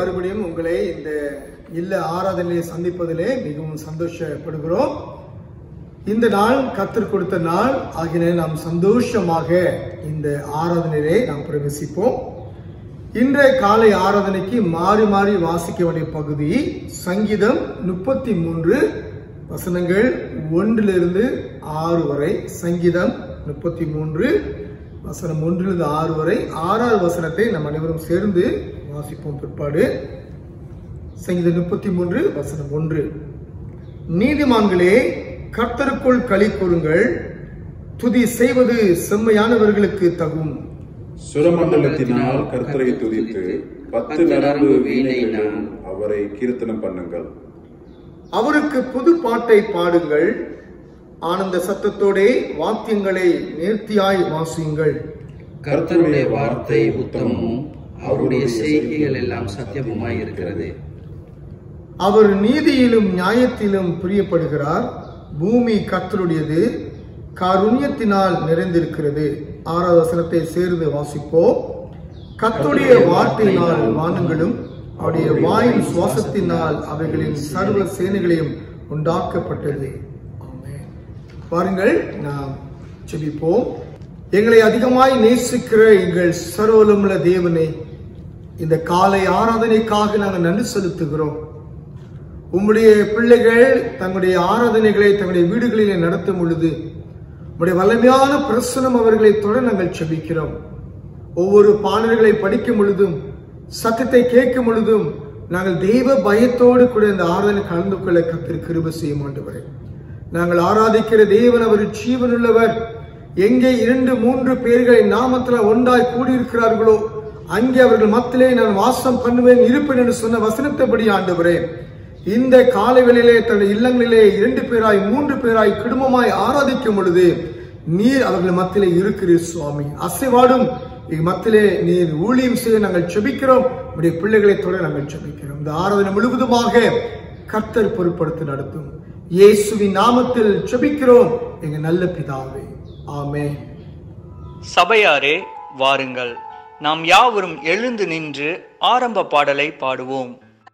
மறுபடியும் உங்களை இந்த இல்ல ஆராதனையை சந்திப்பதிலே மிகவும் சந்தோஷப்படுகிறோம் இந்த நாள் கத்தர் கொடுத்த நாள் ஆகிய நாம் சந்தோஷமாக இந்த ஆராதனையிலே நாம் பிரவேசிப்போம் இன்றைய காலை ஆராதனைக்கு மாறி மாறி வாசிக்க வேண்டிய பகுதி சங்கீதம் முப்பத்தி மூன்று வசனங்கள் ஒன்றிலிருந்து ஆறு வரை சங்கீதம் முப்பத்தி மூன்று வசனம் ஒன்றிலிருந்து ஆறு வரை ஆறாவது வசனத்தை நம் அனைவரும் சேர்ந்து வாசிப்போம் பிற்பாடு சங்கீதம் முப்பத்தி மூன்று வசனம் ஒன்று நீதிமான்களே கர்த்தருக்குள் களி கூறுங்கள் துதி செய்வது செம்மையானவர்களுக்கு தகும் சுரமண்டலத்தினால் கர்த்தரை துதித்து பத்து நரம்பு வீணைகளிலும் அவரை கீர்த்தனம் பண்ணுங்கள் அவருக்கு புது பாட்டை பாடுங்கள் ஆனந்த சத்தத்தோடே வாத்தியங்களை நேர்த்தியாய் வாசியுங்கள் கர்த்தருடைய வார்த்தை உத்தமமும் அவருடைய செய்கைகள் எல்லாம் சத்தியமுமாய் இருக்கிறது அவர் நீதியிலும் நியாயத்திலும் பிரியப்படுகிறார் பூமி கர்த்தருடையது காருண்யத்தினால் நிறைந்திருக்கிறது ஆறாவது வசனத்தை சேர்ந்து வாசிப்போம் கர்த்தருடைய வார்த்தையினால் வானங்களும் அவருடைய வாயின் சுவாசத்தினால் அவைகளின் சர்வ சேனைகளையும் உண்டாக்கப்பட்டது ஆமென். பாருங்கள் நாம் செபிப்போம் எங்களை அதிகமாய் நேசிக்கிற எங்கள் சர்வலமுள்ள தேவனை இந்த காலை ஆராதனைக்காக நாங்கள் நன்றி செலுத்துகிறோம் உம்முடைய பிள்ளைகள் தங்களுடைய ஆராதனைகளை தங்களுடைய வீடுகளிலே நடத்தும் பொழுது உம்முடைய வல்லமையான பிரசனம் அவர்களை தொட நாங்கள் செபிக்கிறோம் ஒவ்வொரு பாடல்களை படிக்கும் பொழுதும் சத்தத்தை கேட்கும் பொழுதும் நாங்கள் தெய்வ பயத்தோடு கூட இந்த ஆராதனை கலந்து கொள்ள கத்திர கிருப செய்ய மாட்டவரே நாங்கள் ஆராதிக்கிற தேவன் அவர் ஜீவனுள்ளவர் எங்கே இரண்டு மூன்று பேர்களை நாமத்தில் ஒன்றாய் கூடியிருக்கிறார்களோ அங்கே அவர்கள் மத்திலே நான் வாசம் பண்ணுவேன் இருப்பேன் என்று சொன்ன வசனத்தைப்படி ஆண்டவரே இந்த காலைகளிலே தன்னுடைய இல்லங்களிலே இரண்டு பேராய் மூன்று பேராய் குடும்பமாய் ஆராதிக்கும் பொழுது நீர் அவர்கள் மத்தியிலே இருக்கிறீர் சுவாமி அசைவாடும் எங்க மத்தியிலே நீர் ஊழியம் செய்ய நாங்கள் செபிக்கிறோம் உடைய பிள்ளைகளை தொட நாங்கள் செபிக்கிறோம் இந்த ஆராதனை முழுவதுமாக கர்த்தர் பொருட்படுத்தி நடத்தும் இயேசுவின் நாமத்தில் செபிக்கிறோம் எங்க நல்ல பிதாவே ஆமென் சபையாரே வாருங்கள் நாம் யாவரும் எழுந்து நின்று ஆரம்ப பாடலை பாடுவோம்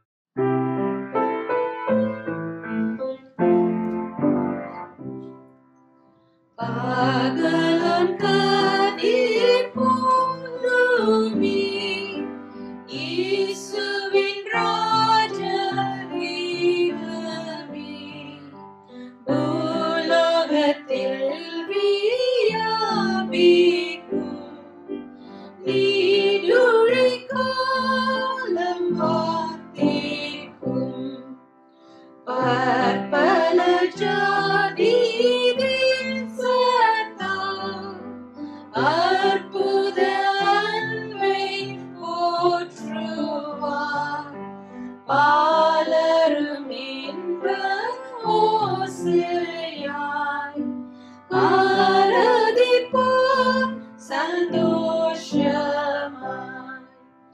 Pagalan kadipunumi, Isuwin ராஜரீகமே, உலகத்தில் வியாபிக்கும் நீடுழை காலம் வாத்திக்கும் பற்பல ஜாதி தேசத்தார் அற்புத அன்பை போற்றுவார் பாலரும் இன்ப ஓசையாய் ஆராதிப்போர் சந்தோஷமாய்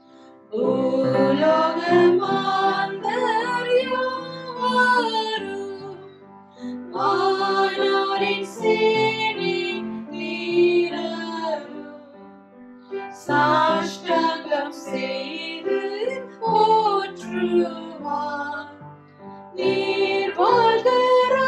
பூலோகமாந்தர் யாவரும் வானோரின் சேனை தீரரும் சாஷ்டாங்கம் செய்து போற்றுவார் நீர் வாழ்கிறா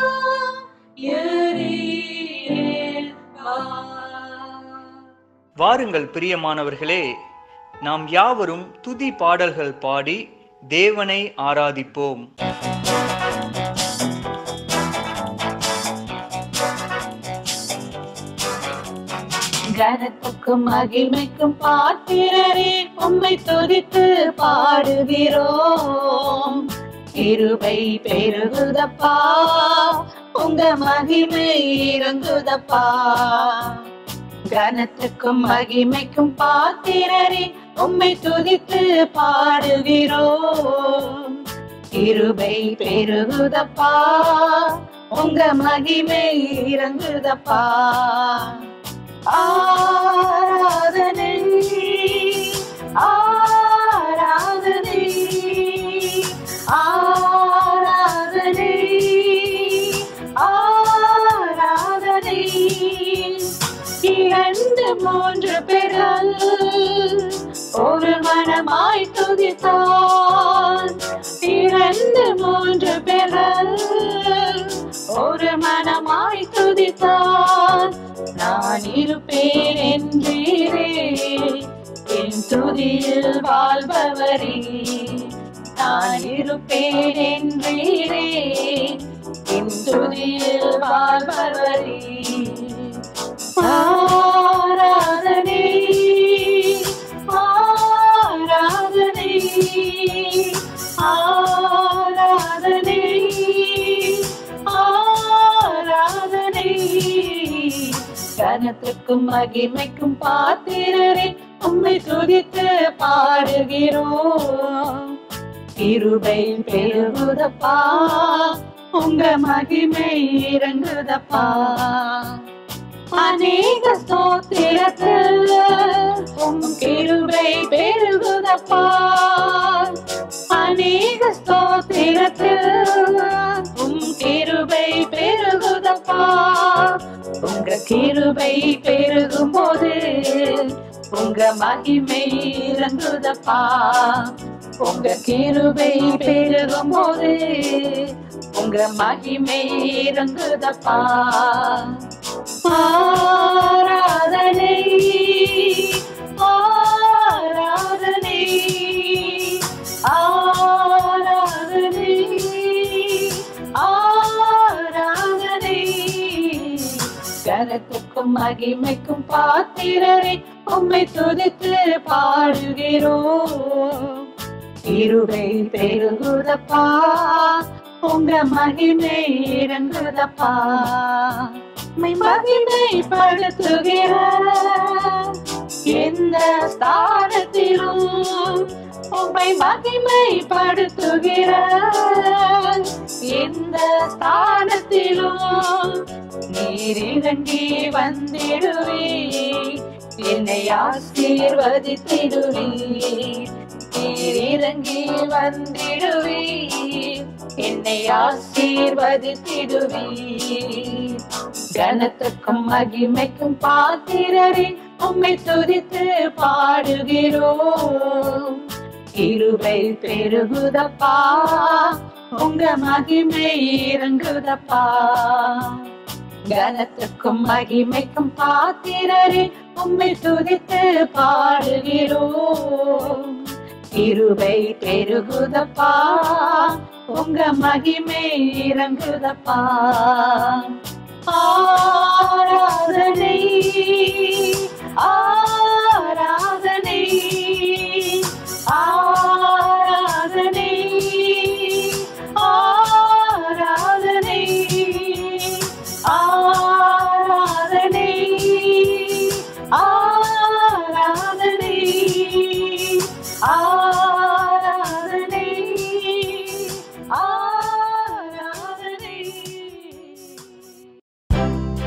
வாருங்கள் பிரியமானவர்களே நாம் யாவரும் துதி பாடல்கள் பாடி தேவனை ஆராதிப்போம் கனத்துக்கும் மகிமைக்கும் பாத்திரரே உம்மை துதித்து பாடுகிறோம் கிருபை பெருகுதப்பா உங்க மகிமை இறங்குதப்பா கனத்துக்கும் மகிமைக்கும் பாத்திரரே உம்மை துதித்து பாடுகிறோம் கிருபை பெருகுதப்பா உங்க மகிமை இறங்குதப்பா ஆராதனை ஆராதனை ஆராதனை ஆராதனை இரண்டு மூன்று பேர்கள் ஒரு மனமாய் துதித்தான் இரண்டு மூன்று பேர்கள் ஒரு மனமாய் துதித்தான் நான் இருப்பேன் என்றீரே என் துதியில் வாழ்பவரே நான் இருப்பேன் என்றீரே என் துதியில் வாழ்பவரே ஆராதனை ஆராதனை ஆராதனை ஆராதனை கனத்துக்கும் மகிமைக்கும் பாத்திரரே உம்மை துதித்து பாடுகிறோம் கிருபை பெருகுதப்பா உங்க மகிமை இறங்குதப்பா அநேக ஸ்தோத்திரத்தில் உம் கிருபை பெருகுதப்பா அநேக ஸ்தோத்திரத்தில் உம் கிருபை பெருகுதப்பா உங்க கிருபை பெருகும் போது உங்க மகிமை இறங்குதப்பா உங்க கிருபை பெருகும் போது உங்க மகிமை இறங்குதப்பா ஆராதனை ஆராதனை ஆராதனை ஆராதனை கனத்துக்கும் மகிமைக்கும் பாத்திரரை உம்மை துதித்து பாடுகிறோம் இருவை பெருகுதப்பா உங்க மகிமை இறங்குதப்பா உம்மை மகிமை படுத்துகிற எந்த ஸ்தானத்திலும் உம்மை மகிமை படுத்துகிற எந்த ஸ்தானத்திலும் நீர் இறங்கி வந்திடுவே என்னை ஆசீர்வதித்திடுவே நீர் இறங்கி வந்திடுவே என்னை ஆசீர்வதித்திடுவே கனத்துக்கும் மகிமைக்கும் பாத்திரரே உம்மை துதித்து பாடுகிறோம் இருவை பெருகுதப்பா உங்க மகிமை இறங்குதப்பா கனத்துக்கும் மகிமைக்கும் பாத்திரரே உம்மை துதித்து பாடுகிறோம் இருவை பெருகுதப்பா உங்க மகிமை இறங்குதப்பா ஆராதனை ஆராதனை ஆராதனை ஆராதனை ஆராதனை ஆராதனை ஆராதனை ஆராதனை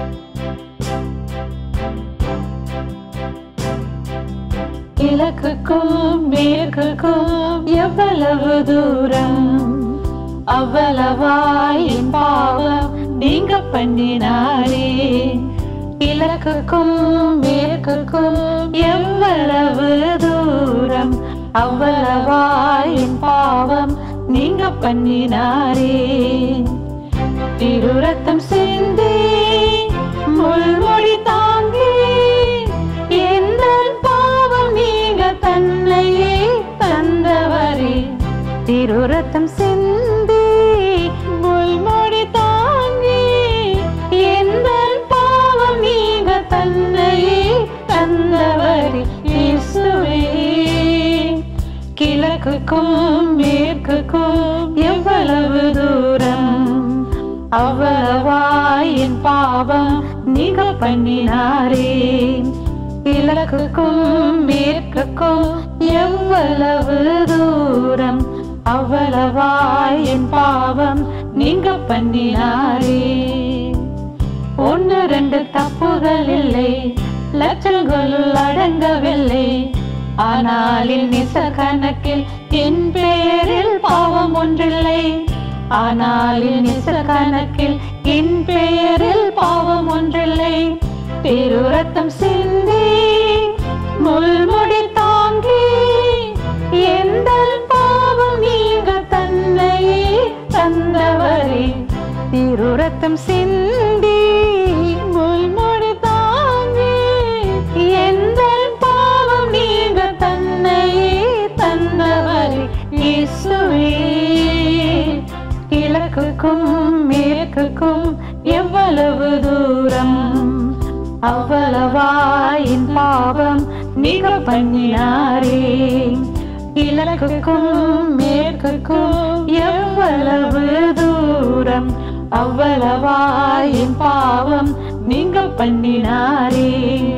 கிழக்குக்கும் மேற்குக்கும் எவ்வளவு தூரம் அவ்வளவாய் என் பாவம் நீங்க பண்ணினாரே கிழக்குக்கும் மேற்குக்கும் எவ்வளவு தூரம் அவ்வளவாய் என் பாவம் நீங்க பண்ணினாரே திருரத்தம் சிந்தி முள்மொழி தாங்கி எந்த பாவம் நீங்க தன்னையே தந்தவரே திருரத்தம் சிந்தி முள்மொழி தாங்கி எந்த பாவம் நீங்க தன்னையே தந்தவரே இயேசுவே கிழக்குக்கும் மேற்குக்கும் எவ்வளவு தூரம் அவ்வளவாய் என் பாவம் நீங்க பண்ணினாரே கிழக்குக்கும் மேற்குக்கும் எவ்வளவு தூரம் அவ்வளவாய் என் பாவம் நீங்க பண்ணினாரே ஒன்று ரெண்டு தப்புகள் இல்லை லட்சங்களுள் அடங்கவில்லை ஆனால் நிச கணக்கில் என் பெயரில் பாவம் ஒன்றில்லை ஆனால் நிச கணக்கில் என் பெயரில் பாவம் ஒன்றில்லை பெருரத்தம் சிந்தி முள்முடி தாங்கி ரத்தம் சிந்தி முள்முடி தாங்கி எந்த பாவம் நீங்க தன்னையே தந்தவர் இயேசுவே கிழக்குக்கும் மேற்குக்கும் எவ்வளவு தூரம் அவ்வளவாயின் பாவம் நீங்க பண்ணினாரே கிழக்குக்கும் மேற்குக்கும் எவ்வளவு தூரம் அவ்வளவாயின் பாவம் நீங்க பண்ணினாரே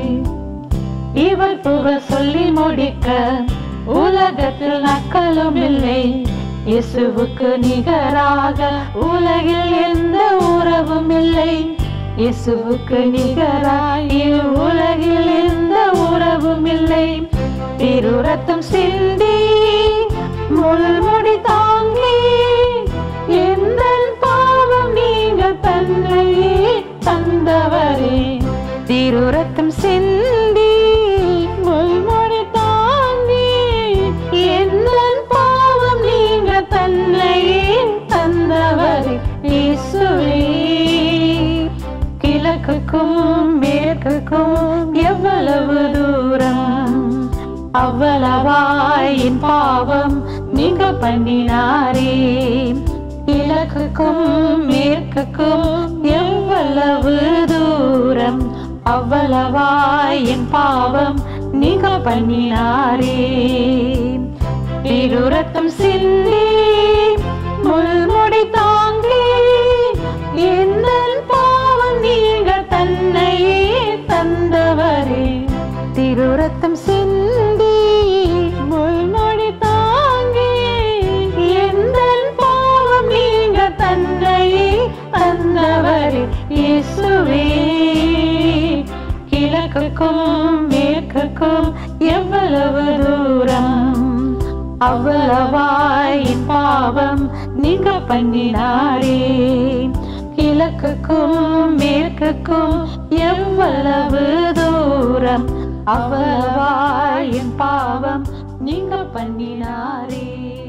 இவர் புகழ் சொல்லி முடிக்க உலகத்தில் நக்கலும் இல்லை இயேசுவுக்கு நிகராக உலகில் எந்த உறவும் இல்லை இயேசுவுக்கு நிகராய் உலகில் எந்த உறவும் இல்லை திரு ரத்தம் சிந்தி முள்முடி தாங்கி எந்த பாவம் நீங்க தன்னையே தந்தவரே திரு ரத்தம் சிந்தி முள்முடி தாங்கி எந்த பாவம் நீங்க தன்னையே தந்தவரே இயேசுவே கிழக்குக்கும் மேற்குக்கும் எவ்வளவு தூரம் அவ்வளவாயின் பாவம் நீங்க பண்ணினாரே கிழக்குக்கும் மேற்குக்கும் எவ்வளவு தூரம் அவ்வளவாயின் பாவம் நீங்க பண்ணினாரே திரு ரத்தம் சிந்தி முள்முடி தாங்கி எந்த பாவம் நீங்க தன்னையே தந்தவரே திரு ரத்தம் சிந்தி முள்முடி தாங்கி எந்த பாவம் நீங்க தன்னையே தந்தவரே இயேசுவே கிழக்குக்கும் மேற்குக்கும் எவ்வளவு தூரம் அவ்வளவாயின் பாவம் நீங்க பண்ணினாரே கிழக்குக்கும் மேற்குக்கும் எவ்வளவு தூரம் அவ்வளவாயின் பாவம் நீங்க பண்ணினாரே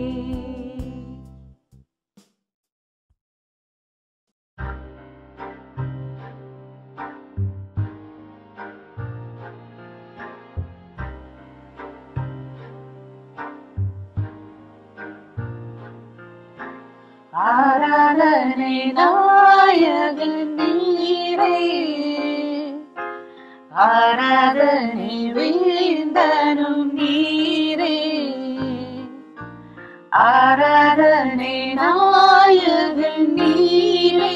ஆராதனை நாயகன் நீரே ஆராதனை வீழ்ந்தனும் நீரே ஆராதனை நாயகன் நீரே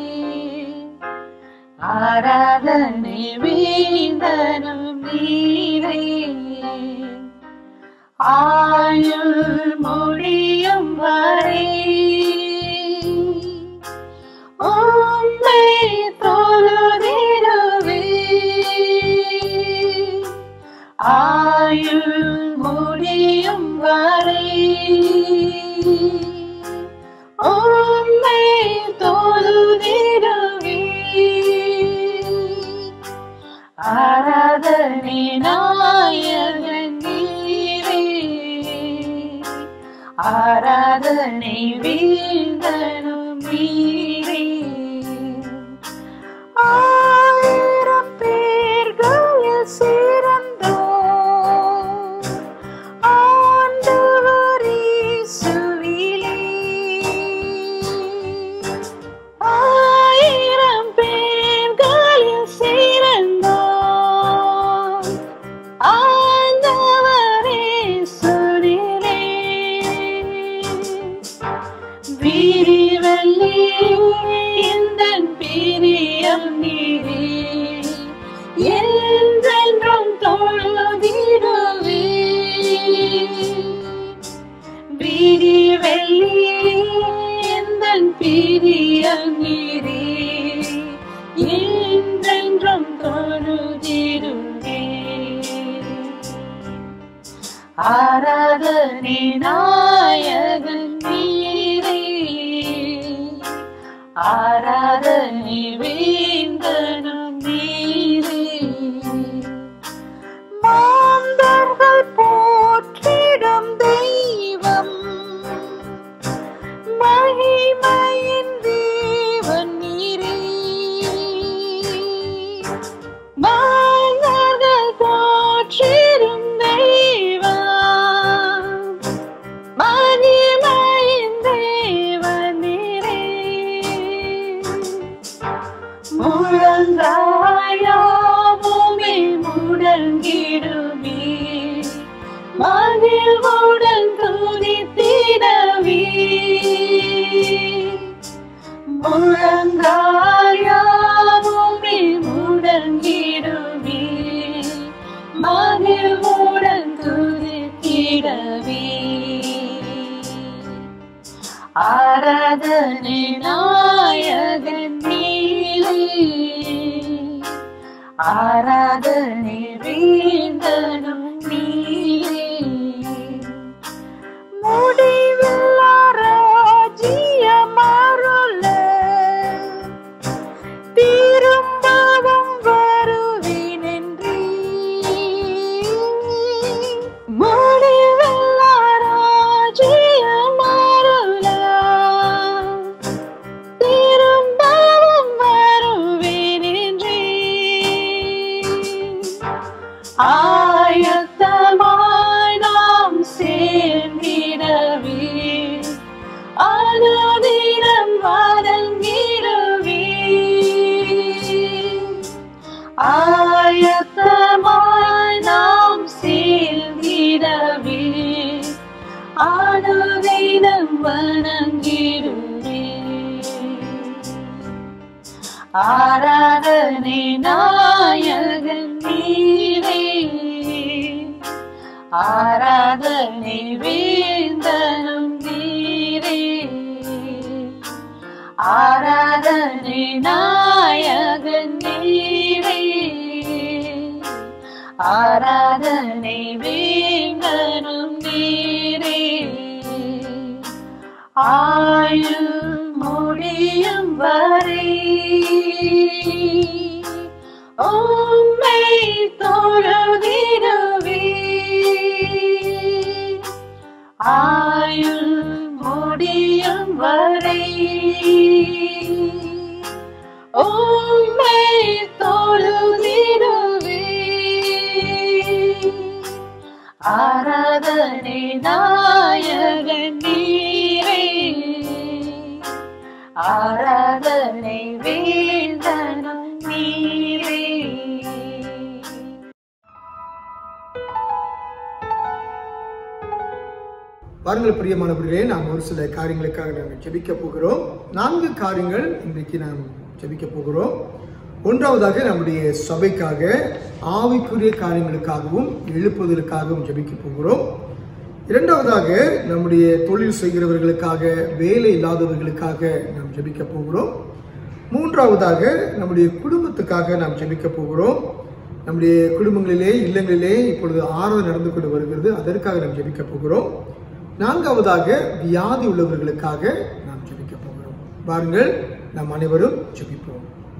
ஆராதனை வீழ்ந்தனும் நீரே ஆயுள் முடியும் வரை உம்மை தொழுதிடுவே ஆயுள் முடியும் வரை உம்மை தொழுதிடுவே ஆராதனை நாயகன் நீரே ஆராதனை வீழ்ந்தனும் நீரே ஆயிரம் பேர்களில் சிறந்தோ ஆண்டவரே சுவிலே ஆயிரம் பேர்களில் சிறந்தோ ஆண்டவரே சுவிலே விரிவல்லி எந்தன் பிரியம் நீரே என்றென்றும் தொழுதிடுவே விரிவல்லி எந்தன் பிரியம் நீரே என்றென்றும் தொழுதிடுவே ஆராதனை நாயகன் நீரே ஆராதனை வேந்தனும் நீரே மாந்தர்கள் போற்றிடும் தெய்வம் மகிமையின் தேவன் நீரே முழங்கால் யாவுமே முடங்கிடுமே மகிழ்வுடன் துதித்திடவே ஆராதனை நாயகன் நீலே ஆராதனை வேந்தனும் நீலே முடிவில்லா ராஜ்யமருள திரும்பவும் வருவேனென்றே முடிவில்லா ராஜ்யமருள திரும்பவும் வருவேனென்றே ஆயத்தமாய் நாம் சேர்ந்திடவே அனுதினம் வணங்கிடவே ஆயத்தமாய் நாம் சேர்ந்திடவே அனுதினம் வணங்கிடுவே ஆராதனை நாயகன் நீரே ஆராதனை வேந்தனும் நீரே ஆராதனை நாயகன் நீரே ஆராதனை வேந்தனும் நீரே ஆயுள் முடியும் வரை உம்மை தொழுதிடுவே ஆயுள் முடியும் வரை உம்மை தொழுதிடுவே ஆராதனை நாயகன் நீரே ஆராதனை வேந்தனும் நீரே வாருங்கள் பிரியமானவர்களே நாம் ஒரு சில காரியங்களுக்காக நாங்கள் ஜெபிக்க போகிறோம் நான்கு காரியங்கள் இன்றைக்கு நாம் ஜெபிக்க போகிறோம் ஒன்றாவதாக நம்முடைய சபைக்காக ஆவிக்குரிய காரியங்களுக்காகவும் எழுப்புவதற்காகவும் ஜெபிக்க போகிறோம் இரண்டாவதாக நம்முடைய தொழில் செய்கிறவர்களுக்காக வேலை இல்லாதவர்களுக்காக நாம் ஜெபிக்க போகிறோம் மூன்றாவதாக நம்முடைய குடும்பத்துக்காக நாம் ஜெபிக்க போகிறோம் நம்முடைய குடும்பங்களிலே இல்லங்களிலே இப்பொழுது ஆறுதல் நடந்து கொண்டு வருகிறது அதற்காக நாம் ஜெபிக்க போகிறோம் நான்காவதாக வியாதி உள்ளவர்களுக்காக நாம் ஜெபிக்க போகிறோம் பாருங்கள் நாம் அனைவரும் ஜெபிப்போம்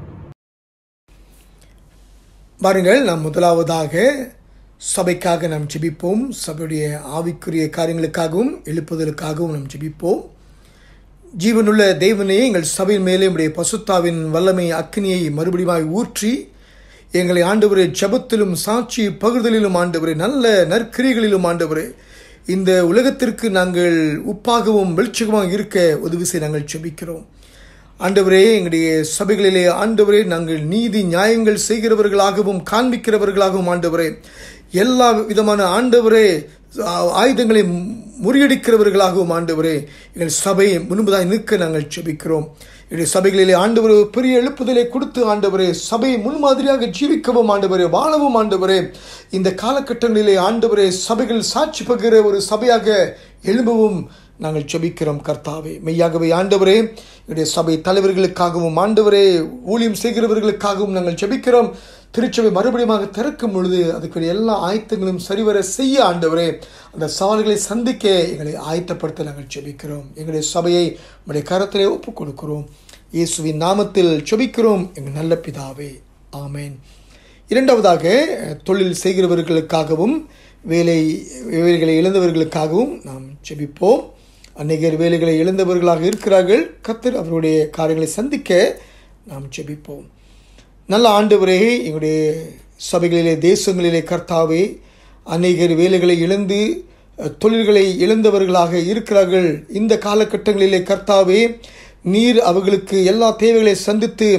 பாருங்கள் நாம் முதலாவதாக சபைக்காக நாம் ஜெபிப்போம் சபையுடைய ஆவிக்குரிய காரியங்களுக்காகவும் எழுப்புதலுக்காகவும் நாம் ஜெபிப்போம் ஜீவனுள்ள தேவனே எங்கள் சபையின் மேலே உடைய பசுத்தாவின் வல்லமை அக்னியை மறுபடியும் ஊற்றி எங்களை ஆண்டவரே ஜபத்திலும் சாட்சி பகிர்தலிலும் ஆண்டவரே நல்ல நற்கிரிகளிலும் ஆண்டவரே இந்த உலகத்திற்கு நாங்கள் உப்பாகவும் வெளிச்சகமாக இருக்க உதவி செய்ய நாங்கள் ஜெபிக்கிறோம் ஆண்டவரே எங்களுடைய சபைகளிலே ஆண்டவரே நாங்கள் நீதி நியாயங்கள் செய்கிறவர்களாகவும் காண்பிக்கிறவர்களாகவும் ஆண்டவரே எல்லா விதமான ஆண்டவரே ஆ- ஆயுதங்களை முறியடிக்கிறவர்களாகவும் ஆண்டவரே எங்கள் சபை முன்பதாக நிற்க நாங்கள் ஜெபிக்கிறோம் எங்களுடைய சபைகளிலே ஆண்டவர் ஒரு பெரிய எழுப்புதலை கொடுத்து ஆண்டவரே சபையை முன்மாதிரியாக ஜீவிக்கவும் ஆண்டவரே வாழவும் ஆண்டவரே இந்த காலகட்டங்களிலே ஆண்டவரே சபைகள் சாட்சி பகிர ஒரு சபையாக எழும்பவும் நாங்கள் ஜெபிக்கிறோம் கர்த்தாவே மெய்யாகவே ஆண்டவரே எங்களுடைய சபை தலைவர்களுக்காகவும் ஆண்டவரே ஊழியம் செய்கிறவர்களுக்காகவும் நாங்கள் ஜெபிக்கிறோம் திருச்சபை மறுபடியும் திறக்கும் பொழுது அதுக்குரிய எல்லா ஆயத்தங்களும் சரிவர செய்ய ஆண்டவரே அந்த சவால்களை சந்திக்க எங்களை ஆயத்தப்படுத்த நாங்கள் ஜெபிக்கிறோம் எங்களுடைய சபையை உடைய கரத்திலே ஒப்புக் கொடுக்கிறோம் இயேசுவின் நாமத்தில் ஜெபிக்கிறோம் எங்கள் நல்ல பிதாவே ஆமென் இரண்டாவதாக தொழில் செய்கிறவர்களுக்காகவும் வேலை வேலைகளை இழந்தவர்களுக்காகவும் நாம் ஜெபிப்போம் அநேகர் வேலைகளை இழந்தவர்களாக இருக்கிறார்கள் கத்தர் அவருடைய காரியங்களை சந்திக்க நாம் ஜெபிப்போம் நல்ல ஆண்டவரே எங்களுடைய சபைகளிலே தேசங்களிலே கர்த்தாவே அநேகர் வேலைகளை இழந்து அஹ், தொழில்களை இழந்தவர்களாக இருக்கிறார்கள் இந்த காலகட்டங்களிலே கர்த்தாவே நீர் அவர்களுக்கு எல்லா தேவைகளை சந்தித்து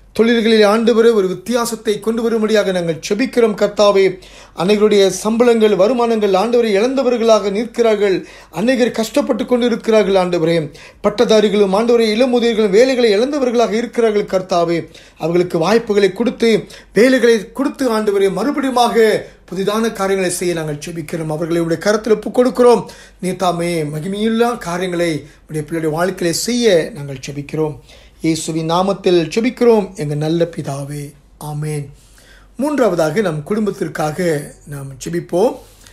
தொழில்களில் ஆண்டவரே ஒரு வித்தியாசத்தை கொண்டு வரும்படியாக நாங்கள் செபிக்கிறோம் கர்த்தாவே அனைவருடைய சம்பளங்கள் வருமானங்கள் ஆண்டவரை இழந்தவர்களாக நிற்கிறார்கள் அநேகர் கஷ்டப்பட்டு கொண்டு இருக்கிறார்கள் ஆண்டவரே பட்டதாரிகளும் ஆண்டவரை இளமுதிர்களும் வேலைகளை இழந்தவர்களாக இருக்கிறார்கள் கர்த்தாவே அவர்களுக்கு வாய்ப்புகளை கொடுத்து வேலைகளை கொடுத்து ஆண்டவரை மறுபடியுமாக புதிதான காரியங்களை செய்ய நாங்கள் செபிக்கிறோம் அவர்களை உடைய கரத்தில் ஒப்புக் கொடுக்கிறோம் நீ தாமே மகிமையுள்ள காரியங்களை உடைய பிள்ளைடைய வாழ்க்கையில செய்ய நாங்கள் செபிக்கிறோம் இயேசுவின் நாமத்தில் செபிக்கிறோம் எங்கள் நல்ல பிதாவே ஆமேன் மூன்றாவதாக நம் குடும்பத்திற்காக நாம் செபிப்போம்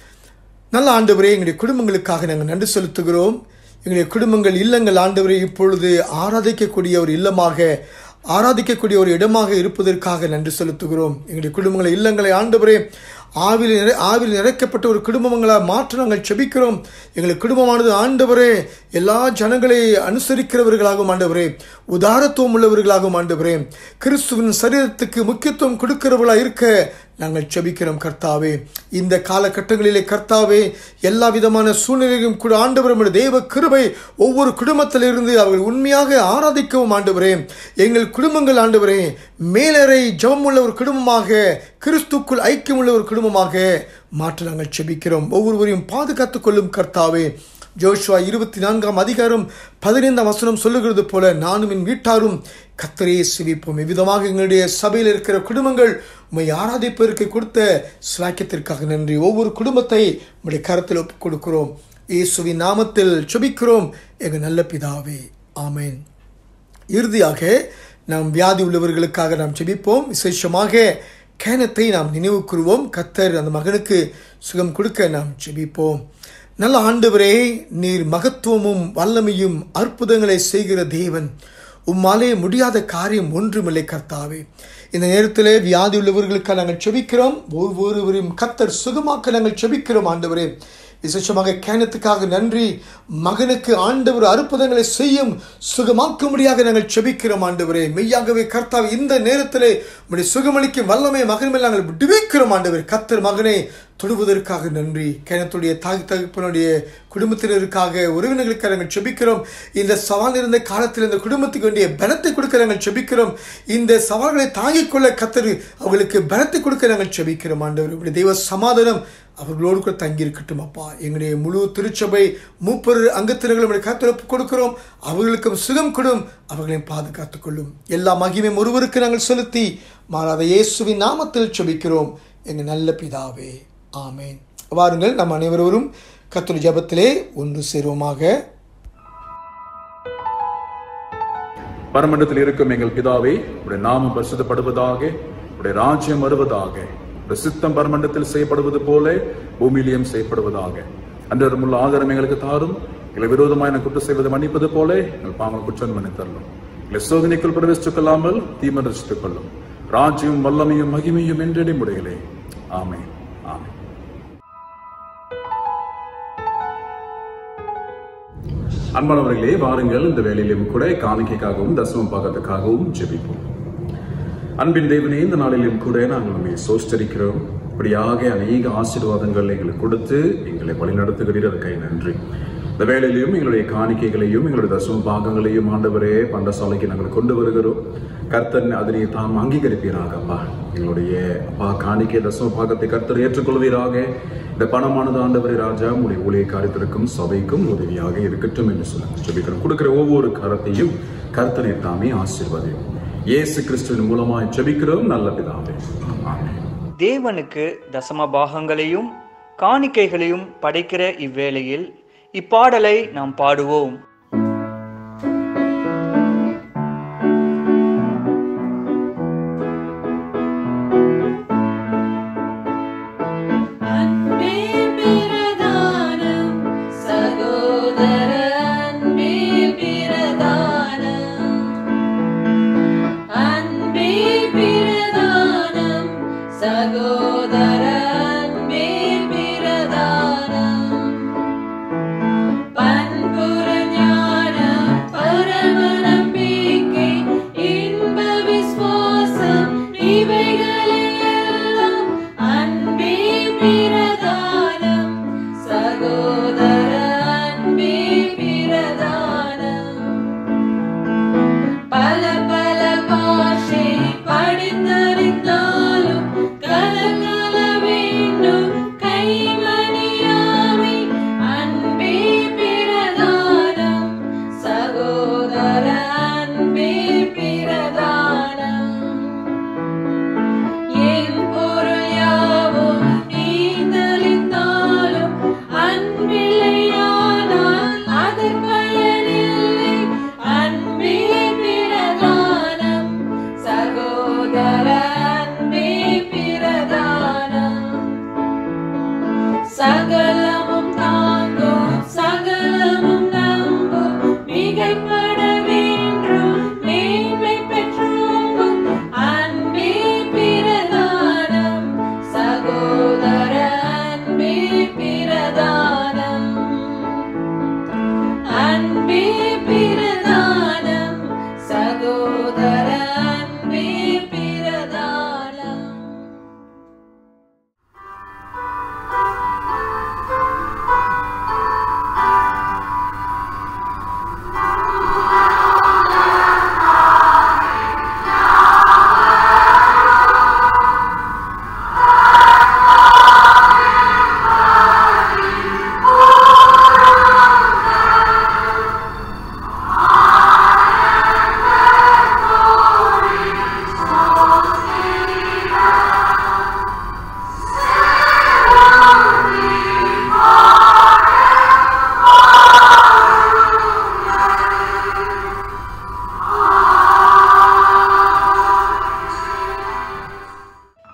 நல்ல ஆண்டவரே எங்களுடைய குடும்பங்களுக்காக நாங்கள் நன்றி செலுத்துகிறோம் எங்களுடைய குடும்பங்கள் இல்லங்கள் ஆண்டவரே இப்பொழுது ஆராதிக்கக்கூடிய ஒரு இல்லமாக ஆராதிக்கக்கூடிய ஒரு இடமாக இருப்பதற்காக நன்றி செலுத்துகிறோம் எங்களுடைய குடும்பங்களை இல்லங்களை ஆண்டவரே ஆவில் நிறை ஆவில் நிறைக்கப்பட்ட ஒரு குடும்பங்களாக மாற்ற நாங்கள் செபிக்கிறோம் எங்களுக்கு குடும்பமானது ஆண்டவரே எல்லா ஜனங்களை அனுசரிக்கிறவர்களாகவும் ஆண்டவரே உதாரத்துவம் உள்ளவர்களாகவும் ஆண்டவரே கிறிஸ்துவின் சரீரத்துக்கு முக்கியத்துவம் கொடுக்கிறவர்களாக இருக்க நாங்கள் செபிக்கிறோம் கர்த்தாவே இந்த காலகட்டங்களிலே கர்த்தாவே எல்லா விதமான சூழ்நிலையும் கூட ஆண்டவரும் தேவ கிருபை ஒவ்வொரு குடும்பத்திலிருந்து அவர்கள் உண்மையாக ஆராதிக்கவும் ஆண்டவரே எங்கள் குடும்பங்கள் ஆண்டவரே மேலறை ஜெபம் உள்ள ஒரு குடும்பமாக கிறிஸ்துக்குள் ஐக்கியம் உள்ள ஒரு குடும்பமாக மாற்ற நாங்கள் செபிக்கிறோம் ஒவ்வொருவரையும் பாதுகாத்துக் கொள்ளும் கர்த்தாவே ஜோஷுவா இருபத்தி நான்காம் அதிகாரம் பதினைந்தாம் வசனம் சொல்லுகிறது போல நானும் என் வீட்டாரும் கத்தரையே சிவிப்போம் இவ்விதமாக எங்களுடைய சபையில் இருக்கிற குடும்பங்கள் உண்மை ஆராதிப்பதற்கு கொடுத்த சுவாக்கியத்திற்காக நன்றி ஒவ்வொரு குடும்பத்தை உடைய கரத்தில் ஒப்புக் கொடுக்கிறோம் இயேசுவின் நாமத்தில் செபிக்கிறோம் எங்கள் நல்ல பிதாவே ஆமேன் இறுதியாக நாம் வியாதி உள்ளவர்களுக்காக நாம் செபிப்போம் விசேஷமாக கேனத்தை நாம் நினைவு கூறுவோம் கத்தர் அந்த மகனுக்கு சுகம் கொடுக்க நாம் செபிப்போம் நல்ல ஆண்டவரே நீர் மகத்துவமும் வல்லமையும் அற்புதங்களை செய்கிற தேவன் உம்மாலே முடியாத காரியம் ஒன்றுமில்லை கர்த்தாவே இந்த நேரத்திலே வியாதி உள்ளவர்களுக்காக நாங்கள் செபிக்கிறோம் ஒவ்வொருவரையும் கத்தர் சுகமாக்க நாங்கள் செபிக்கிறோம் ஆண்டவரே விசேஷமாக கேனத்துக்காக நன்றி மகனுக்கு ஆண்டவர் அற்புதங்களை செய்யும் சுகமாக்கும்படியாக நாங்கள் செபிக்கிறோம் ஆண்டவரே மெய்யாகவே கர்த்தாவே இந்த நேரத்திலே உடைய சுகமளிக்கும் வல்லமை மகன் மேல் நாங்கள் விடுவிக்கிறோம் ஆண்டவர் கத்தர் மகனை தொடுவதற்காக நன்றி கேனத்துடைய தாய் தகப்பனுடைய குடும்பத்தினருக்காக உறவினர்களுக்காக நாங்கள் செபிக்கிறோம் இந்த சவால் இருந்த காலத்தில் இந்த குடும்பத்துக்கு வேண்டிய பலத்தை கொடுக்க நாங்கள் செபிக்கிறோம் இந்த சவால்களை தாங்கிக் கொள்ள கத்தர் அவர்களுக்கு பலத்தை கொடுக்க நாங்கள் செபிக்கிறோம் ஆண்டவர் உடைய தெய்வ சமாதானம் அவர்களோடு கூட தங்கி இருக்கட்டும் அப்பா எங்களுடைய முழு திருச்சபை மூப்பர் அங்கத்தினர்களும் கருத்து கொடுக்கிறோம் அவர்களுக்கும் சுகம் கொடும் அவர்களையும் பாதுகாத்துக் கொள்ளும் எல்லா மகிமையும் ஒருவருக்கு நாங்கள் செலுத்தி மாறாத இயேசுவின் நாமத்தில் செபிக்கிறோம் எங்கள் நல்ல பிதாவே ஆமேன் வாருங்கள் நம் அனைவரும் கத்துரு ஜபத்திலே ஒன்று சேருவோமாக பரமண்டத்தில் இருக்கும் எங்கள் பிதாவே உடைய நாமம் பரிசுத்தப்படுவதாக உடைய ராஜ்யம் வருவதாக உடைய சித்தம் பரமண்டத்தில் செய்யப்படுவது போல பூமியிலையும் செய்யப்படுவதாக அன்றும் உள்ள ஆதாரம் எங்களுக்கு தாரும் எங்களை விரோதமாக எனக்கு குற்றம் செய்வது மன்னிப்பது போல எங்கள் பாவங்கள் குற்றம் மன்னித்தரலும் எங்களை சோதனைக்குள் பிரவேசித்துக் கொள்ளாமல் தீமரசித்துக் கொள்ளும் ராஜ்யம் வல்லமையும் மகிமையும் என்றே முடைகளே ஆமே ஆமே அன்பானவர்களே வாருங்கள் இந்த வேலையிலும் கூட காணிக்கைக்காகவும் தசமம் பாகத்துக்காகவும் ஜெபிப்போம் அன்பின் தேவனே இந்த நாளிலும் கூட நாங்கள் நம்மை சோஸ்டரிக்கிறோம் இப்படியாக அநேக ஆசீர்வாதங்கள் எங்களுக்கு கொடுத்து எங்களை வழிநடத்துகிறீர் அதுக்கை நன்றி இந்த வேலையிலையும் எங்களுடைய காணிக்கைகளையும் எங்களுடைய தசம பாகங்களையும் ஆண்டவரே பண்டசாலைக்கு நாங்கள் கொண்டு வருகிறோம் கர்த்தன் அதனை தாம் அங்கீகரிப்பீராக அப்பா எங்களுடைய அப்பா காணிக்கை தசம பாகத்தை கர்த்தர் ஏற்றுக்கொள்வீராக இந்த பணமானது ஆண்டவரே ராஜா உடைய ஊழிய காரியத்திற்கும் சபைக்கும் உதவியாக இருக்கட்டும் என்று சொல்லுங்க ஜெபிக்கிறோம் கொடுக்கிற ஒவ்வொரு கரத்தையும் கர்த்தனை தாமே ஆசீர்வதியும் இயேசு கிறிஸ்துவின் மூலமாய் ஜெபிக்கிறோம் நல்ல பிதாவே ஆமென் தேவனுக்கு தசம பாகங்களையும் காணிக்கைகளையும் படைக்கிற இவ்வேளையில் இப்பாடலை நாம் பாடுவோம் அன்பே பிரதானம் சகோதர அன்பே பிரதானம் அன்பே பிரதானம் சகோதர அன்பே பிரதானம் பண்புற ஞானம் பரம நம்பிக்கை இன்ப விசுவாசம் இவைகளெல்லாம் அன்பே பிரதானம் சகோதர அன்பே பிரதானம் பல பல பாஷை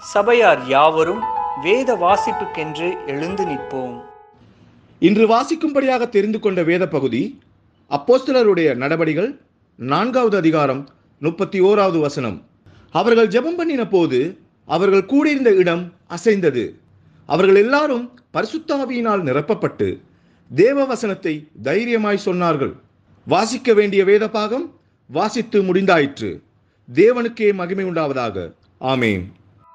சபையார் யாவரும் வேத வாசிப்புக்கென்று எழுந்து நிற்போம் இன்று வாசிக்கும்படியாக தெரிந்து கொண்ட வேத பகுதி அப்போஸ்தலருடைய நடபடிகள் நான்காவது அதிகாரம் முப்பத்தி ஓராவது வசனம் அவர்கள் ஜெபம் பண்ணின போது அவர்கள் கூடியிருந்த இடம் அசைந்தது அவர்கள் எல்லாரும் பரிசுத்தாவியினால் நிரப்பப்பட்டு தேவ வசனத்தை தைரியமாய் சொன்னார்கள் வாசிக்க வேண்டிய வேத பாகம் வாசித்து முடிந்தாயிற்று தேவனுக்கே மகிமை உண்டாவதாக ஆமேன்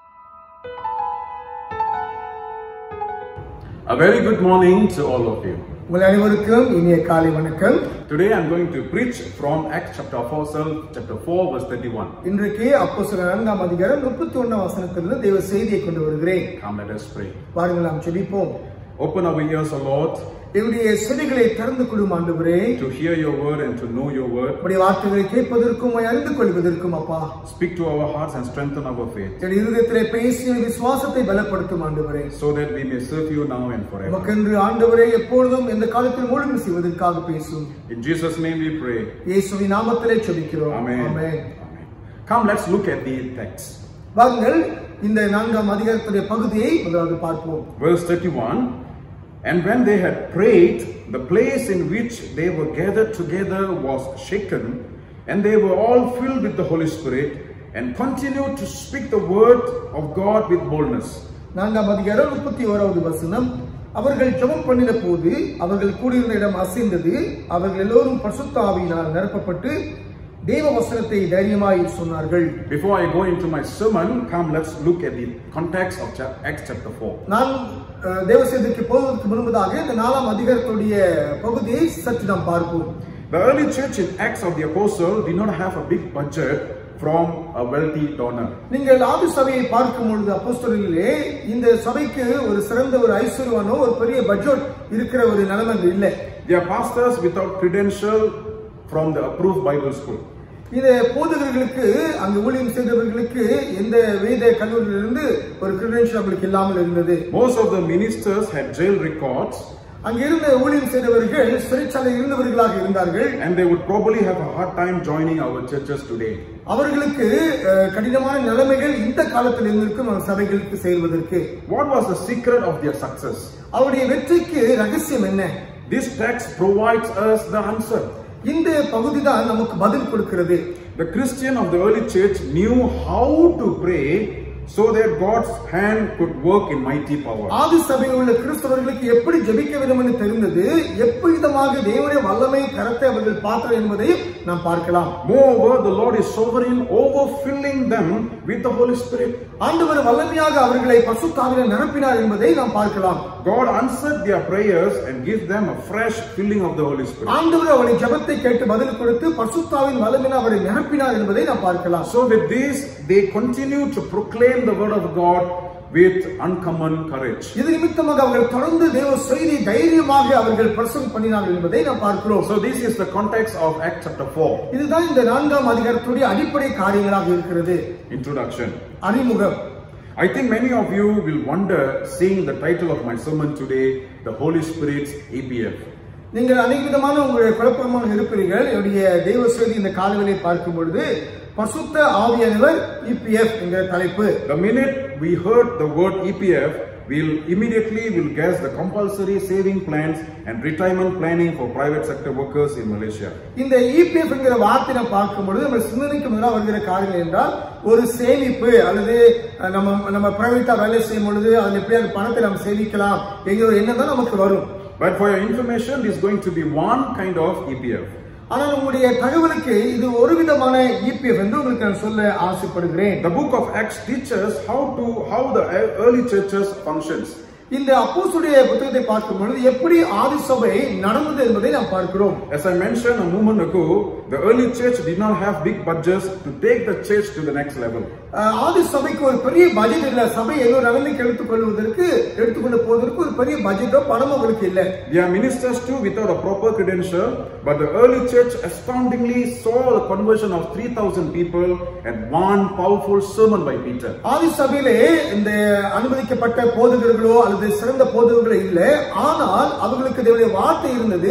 A very good morning to all of you. உங்கள் அனைவருக்கும் இனிய காலை வணக்கம் Today I'm going to preach from Acts chapter 4, self, chapter 4, verse 31. இன்றைக்கு அப்போ சில நான்காம் அதிகாரம் முப்பத்தி ஒன்னாம் வசனத்திலிருந்து தேவ செய்தியை கொண்டு வருகிறேன் Come, let us pray. வாருங்கள் நாம் ஜெபிப்போம் Open our ears, O Lord, என்னுடைய செவிகளை திறந்து கொள்ளும் ஆண்டவரே to hear your word and to know your word. உடைய வார்த்தைகளை கேட்பதற்கும் உம்மை அறிந்து கொள்வதற்கும் அப்பா Speak to our hearts and strengthen our faith என்னுடைய இருதயத்திலே பேசி என் விசுவாசத்தை பலப்படுத்தும் ஆண்டவரே so that we may serve you now and forever. உமக்கென்று ஆண்டவரே எப்பொழுதும் எந்த காலத்தில் முழுமை செய்வதற்காக பேசும் In Jesus' name we pray. இயேசுவின் நாமத்திலே ஜெபிக்கிறோம் Amen. Amen Amen. Come, let's look at the text. வாருங்கள் இந்த நான்காம் அதிகாரத்துடைய பகுதியை முதலாவது பார்ப்போம் Verse 31 And when they had prayed, the place in which they were gathered together was shaken, and they were all filled with the Holy Spirit, and continued to speak the word of God with boldness. நான்காம் அதிகாரம் முப்பத்தி ஓராவது வசனம் அவர்கள் ஜெபம் பண்ணின போது அவர்கள் கூடியிருந்த இடம் அசைந்தது அவர்கள் எல்லோரும் பரிசுத்த ஆவியினால் நிரப்பப்பட்டு தேவ வசனத்தை தைரியமாய் சொன்னார்கள் Before I go into my sermon, come let's look at the context of chap- Acts chapter 4. நான் அஹ், தேவ செய்திக்கு போவதற்கு முன்பதாக இந்த நாலாம் அதிகாரத்துடைய பகுதியை சற்று நாம் பார்ப்போம் The early church in Acts of the Apostle did not have a big budget from a wealthy donor. நீங்கள் ஆதி சபையை பார்க்கும் பொழுது அப்போஸ்தலரிலே இந்த சபைக்கு ஒரு சிறந்த ஒரு ஐஸ்வர்யவானோ ஒரு பெரிய பட்ஜெட் இருக்கிற ஒரு நிலைமை அங்கு இல்லை They are pastors without credential from the approved Bible school. இந்த போதகர்களுக்கு அங்கு ஊழியம் செய்தவர்களுக்கு எந்த வேத கல்லூரியிலிருந்து ஒரு கிரெடென்ஷியல் அவங்களுக்கு இல்லாமல் இருந்தது Most of the ministers had jail records அங்க இருந்த ஊழியம் செய்தவர்கள் சிறைச்சாலை இருந்தவர்களாக இருந்தார்கள் and they would probably have a hard time joining our churches today. அவர்களுக்கு அஹ், கடினமான நிலைமைகள் இந்த காலத்தில் இருந்திருக்கும் நம்ம சபைகளுக்கு செயல்வதற்கு What was the secret of their success? அவருடைய வெற்றிக்கு ரகசியம் என்ன This text provides us the answer. இந்த பகுதி தான் நமக்கு பதில் கொடுக்கிறது The Christian of the early church knew how to pray so that God's hand could work in mighty power. ஆதி சபையில் உள்ள கிறிஸ்தவர்களுக்கு எப்படி ஜெபிக்க வேண்டும் என்று தெரிந்தது எவ்விதமாக தேவனுடைய வல்லமை கரத்தை அவர்கள் பார்த்தனர் என்பதை நாம் பார்க்கலாம் Moreover, the Lord is sovereign over filling them with the Holy Spirit. ஆண்டவர் வல்லமையாக அவர்களை பசுத்தாவில நிரப்பினார் என்பதை நாம் பார்க்கலாம் God answered their prayers and gave them a fresh filling of the Holy Spirit. ஆண்டவர் அவனை ஜெபத்தை கேட்டு பதில் கொடுத்து பசுத்தாவின் வல்லமையினால் அவரை நிரப்பினார் என்பதை நாம் பார்க்கலாம் So with this, they continue to proclaim the word of God with uncommon courage. இது நிமித்தமாக அவர்கள் தொடர்ந்து தேவ செய்தி தைரியமாக அவர்கள் பிரசங்கம் பண்ணினார்கள் என்பதை நாம் பார்க்கிறோம் So this is the context of Act chapter 4. இதுதான் இந்த நான்காம் அதிகாரத்துடைய அடிப்படை காரியங்களாக இருக்கிறது Introduction. அறிமுகம் I think many of you will wonder seeing the title of my sermon today, The Holy Spirit's EPF. நீங்கள் அநேக விதமான உங்களுடைய குழப்பமாக இருப்பீர்கள் என்னுடைய தெய்வ செய்தி இந்த காலவெளியை பார்க்கும் பொழுது பசுத்த ஆவியானவர் இபிஎஃப் என்கிற தலைப்பு The minute we heard the word EPF, we'll immediately will guess the compulsory saving plans and retirement planning for private sector workers in Malaysia. இந்த இபிஎஃப் என்கிற வார்த்தை நாம் பார்க்கும் பொழுது நம்ம சிந்தனைக்கு முதலாக வருகிற காரியம் என்றால் ஒரு சேமிப்பு அல்லது அஹ், நம்ம நம்ம பிரைவேட்டா வேலை செய்யும் பொழுது அதில் எப்படி அந்த பணத்தை நம்ம சேமிக்கலாம் என்கிற ஒரு எண்ணம் தான் நமக்கு வரும் But for your information, this is going to be one kind of EPF. ஆனால் உங்களுடைய தகவலுக்கு இது ஒரு விதமான இபிஎஃப் என்று உங்களுக்கு நான் சொல்ல ஆசைப்படுகிறேன் The book of Acts teaches how to how the early churches functions. இந்த அப்போஸ்தலருடைய புத்தகத்தை பார்க்கும் பொழுது எப்படி ஆதி சபை நடந்தது என்பதை நாம் பார்க்கிறோம் As I mentioned a moment ago, the early church did not have big budgets to take the church to the next level. அஹ், ஆதி சபைக்கு ஒரு பெரிய பட்ஜெட் இல்ல சபை ஏதோ நிலைமைக்கு எடுத்துக் கொள்வதற்கு எடுத்துக்கொண்டு போவதற்கு ஒரு பெரிய பட்ஜெட்டோ பணமோ அவங்களுக்கு இல்ல They are ministers too without a proper credential, but the early church astoundingly saw the conversion of 3,000 people and one powerful sermon by Peter. ஆதி சபையிலே இந்த அனுமதிக்கப்பட்ட போதகர்களோ அல்லது சிறந்த போதகர்களோ இல்ல ஆனால் அவர்களுக்கு தேவனுடைய வார்த்தை இருந்தது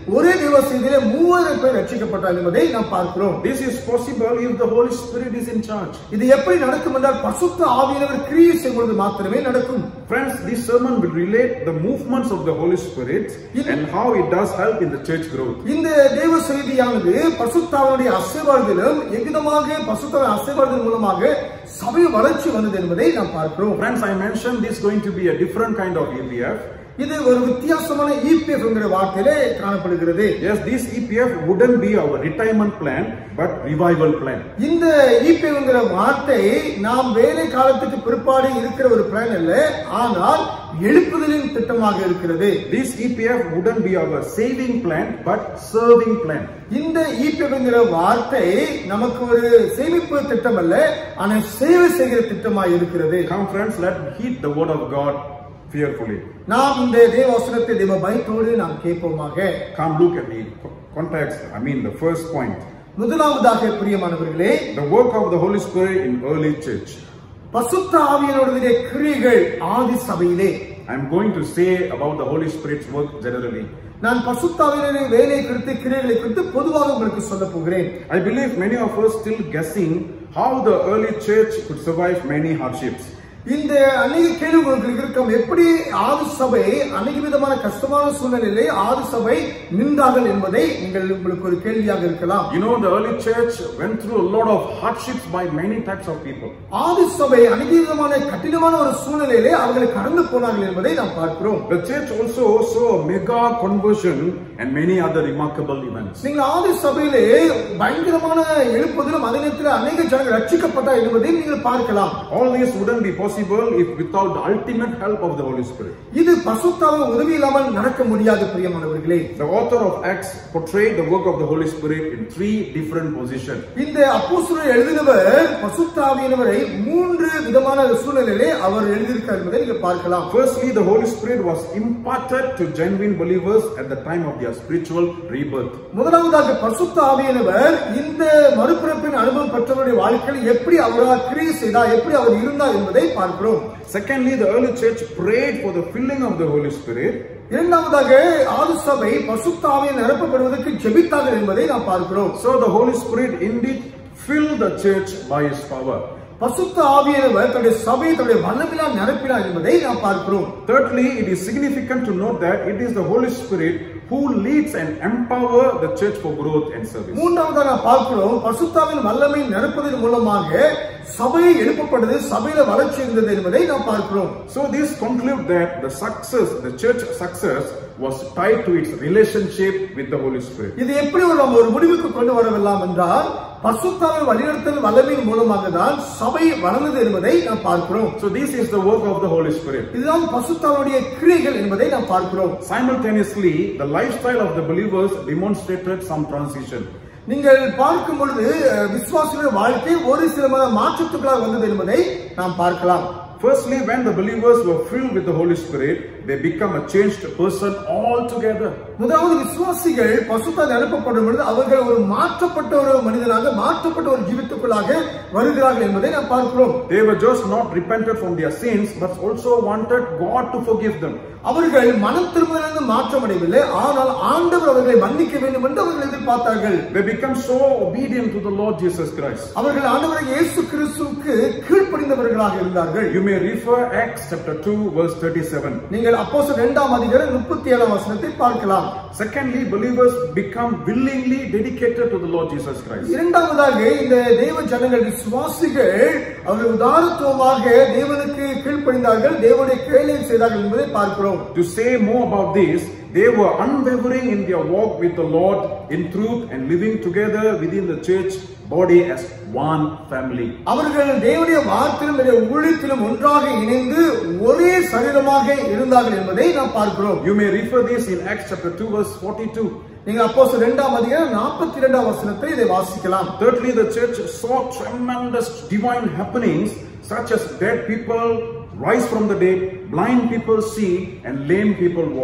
ஒரே தேவ செய்தியிலே மூவாயிரம் பேர் ரட்சிக்கப்பட்டார் என்பதை நாம் பார்க்கிறோம் This is possible if the Holy Spirit is in charge. இது எப்படி நடக்கும் என்றால் பசுத்த ஆவியானவர் கிரியை செய்யும் பொழுது மாத்திரமே நடக்கும் Friends, this sermon will relate the movements of the Holy Spirit and how it does help in the church growth. இந்த தேவ செய்தியானது பசுத்தாவனுடைய அசைவாழ்தலும் எவ்விதமாக பசுத்தாவின் அசைவாழ்தல் மூலமாக சபை வளர்ச்சி வந்தது என்பதை நாம் பார்க்கிறோம் Friends, I mentioned this is going to be a different kind of EPF. இது ஒரு வித்தியாசமான இபிஎஃப் என்கிற வார்த்தையிலே காணப்படுகிறது Yes, this EPF wouldn't be our retirement plan, but revival plan. இந்த இபிஎஃப் என்கிற வார்த்தை நாம் வேலை காலத்துக்கு பிற்பாடு இருக்கிற ஒரு பிளான் அல்ல ஆனால் எழுப்புதலின் திட்டமாக இருக்கிறது This EPF wouldn't be our saving plan, but serving plan. இந்த இபிஎஃப் என்கிற வார்த்தை நமக்கு ஒரு சேமிப்பு திட்டம் அல்ல ஆனால் சேவை செய்கிற திட்டமாக இருக்கிறது Come, friends, let heed the word of God fearfully. நாம் இந்த தேவ வசனத்தை தேவ பயத்தோடு நாம் கேட்போமாக Come, look at the context. I mean, the first point. முதலாவதாக பிரியமானவர்களே The work of the Holy Spirit in early church. பசுத்த ஆவியனுடைய கிரியைகள் ஆதி சபையிலே I'm going to say about the Holy Spirit's work generally. நான் பசுத்தாவியனுடைய வேலை குறித்து கிரியைகளை குறித்து பொதுவாக உங்களுக்கு சொல்ல போகிறேன் I believe many of us still guessing how the early church could survive many hardships. இந்த அநேக கேள்வி உங்களுக்கு இருக்கும் எப்படி ஆதி சபை அநேக விதமான கஷ்டமான சூழ்நிலையிலே ஆதி சபை நின்றார்கள் என்பதை நீங்கள் உங்களுக்கு ஒரு கேள்வியாக இருக்கலாம் You know, the early church went through a lot of hardships by many types of people. ஆதி சபை அநேக விதமான கடினமான ஒரு சூழ்நிலையிலே அவர்கள் கடந்து போனார்கள் என்பதை நாம் பார்க்கிறோம் The church also saw a mega conversion and many other remarkable events. நீங்கள் ஆதி சபையிலே பயங்கரமான எழுப்புதலும் அதே நேரத்தில் அநேக ஜனங்கள் ரட்சிக்கப்பட்டார் என்பதை நீங்கள் பார்க்கலாம் All this wouldn't be possible if without the ultimate help of the Holy Spirit. இது பசுத்தாவின் உதவி இல்லாமல் நடக்க முடியாது பிரியமானவர்களே The author of Acts portrayed the work of the Holy Spirit in three different positions. இந்த அப்போஸ்தலர் எழுதினவர் பசுத்தாவியினவரை மூன்று விதமான சூழ்நிலையிலே அவர் எழுதியிருக்கார் என்பதை நீங்க பார்க்கலாம் Firstly, the Holy Spirit was imparted to genuine believers at the time of their spiritual rebirth. முதலாவதாக பசுத்த ஆவியானவர் இந்த மறுபிறப்பின் அனுபவம் பெற்றவருடைய வாழ்க்கையில் எப்படி அவரால் கிரியை செய்தார் எப்படி அவர் இருந்தார் என்பதை பார்க்கிறோம் Secondly, the early church prayed for the filling of the Holy Spirit. இரண்டாவதாக ஆது சபை பசுத்த ஆவியை நிரப்பப்படுவதற்கு ஜெபித்தார்கள் என்பதை நாம் பார்க்கிறோம் So the Holy Spirit indeed filled the church by His power. பசுத்த ஆவியானவர் தன்னுடைய சபையை தன்னுடைய வல்லமினால் நிரப்பினார் என்பதை நாம் பார்க்கிறோம் Thirdly, it is significant to note that it is the Holy Spirit who leads and empower the church for growth and service. மூன்றாவதாக நாம் பார்க்கிறோம் பசுத்தாவின் வல்லமை நிரப்புவதன் மூலமாக சபையை எழுப்பப்பட்டது சபையில வளர்ச்சி இருந்தது என்பதை நாம் பார்க்கிறோம் So this conclude that the success, the church success was tied to its relationship with the Holy Spirit. இது எப்படி ஒரு நம்ம ஒரு முடிவுக்கு கொண்டு வரலாம் என்றால் பசுத்தாவின் வழிநடத்தல் வல்லமையின் மூலமாக தான் சபை வளர்ந்தது என்பதை நாம் பார்க்கிறோம் So this is the work of the Holy Spirit. இதுதான் பசுத்தாவுடைய கிரியைகள் என்பதை நாம் பார்க்கிறோம் Simultaneously, the lifestyle of the believers demonstrated some transition. நீங்கள் பார்க்கும் பொழுது அஹ், விசுவாசிகளுடைய வாழ்க்கை ஒரு சில மத மாற்றத்துக்களாக வந்தது என்பதை நாம் பார்க்கலாம் Firstly, when the believers were filled with the Holy Spirit, they become a changed person altogether. முதலாவது விசுவாசிகள் பசுத்தால் அனுப்பப்படும் பொழுது அவர்கள் ஒரு மாற்றப்பட்ட ஒரு மனிதனாக மாற்றப்பட்ட ஒரு ஜீவித்துக்குள்ளாக வருகிறார்கள் என்பதை நாம் பார்க்கிறோம் They were just not repented from their sins, but also wanted God to forgive them. அவர்கள் மனம் திரும்பலிருந்து மாற்றமடையவில்லை ஆனால் ஆண்டவர் அவர்களை மன்னிக்க வேண்டும் என்று அவர்கள் எதிர்பார்த்தார்கள் They become so obedient to the Lord Jesus Christ. அவர்கள் ஆண்டவரை இயேசு கிறிஸ்துவுக்கு கீழ்ப்படிந்தவர்களாக இருந்தார்கள் You may refer Acts chapter 2 verse 37. நீங்கள் அப்போ இரண்டாம் அதிகாரம் முப்பத்தி ஏழாம் வசனத்தை பார்க்கலாம் Secondly, believers become willingly dedicated to the Lord Jesus Christ. இரண்டாவதாக இந்த தேவ ஜனங்கள் விசுவாசிகள் அவர்கள் உதாரத்துவமாக தேவனுக்கு கீழ்ப்படிந்தார்கள் தேவனுடைய கேள்வி செய்தார்கள் என்பதை பார்க்கிறோம் To say more about this, they were unwavering in their walk with the Lord in truth and living together within the church body as one family. அவர்கள் தேவனுடைய வார்த்தையிலும் அவருடைய ஊழியத்திலும் ஒன்றாக இணைந்து ஒரே சரீரமாக இருந்தார்கள் என்பதை நாம் பார்க்கிறோம் You may refer this in Acts chapter 2 verse 42. நீங்க அப்போ இரண்டாம் அதிகாரம் நாற்பத்தி இரண்டாம் வசனத்தை இதை வாசிக்கலாம் Thirdly, the church saw tremendous divine happenings such as dead people rise from the dead, blind people see, and lame people walk.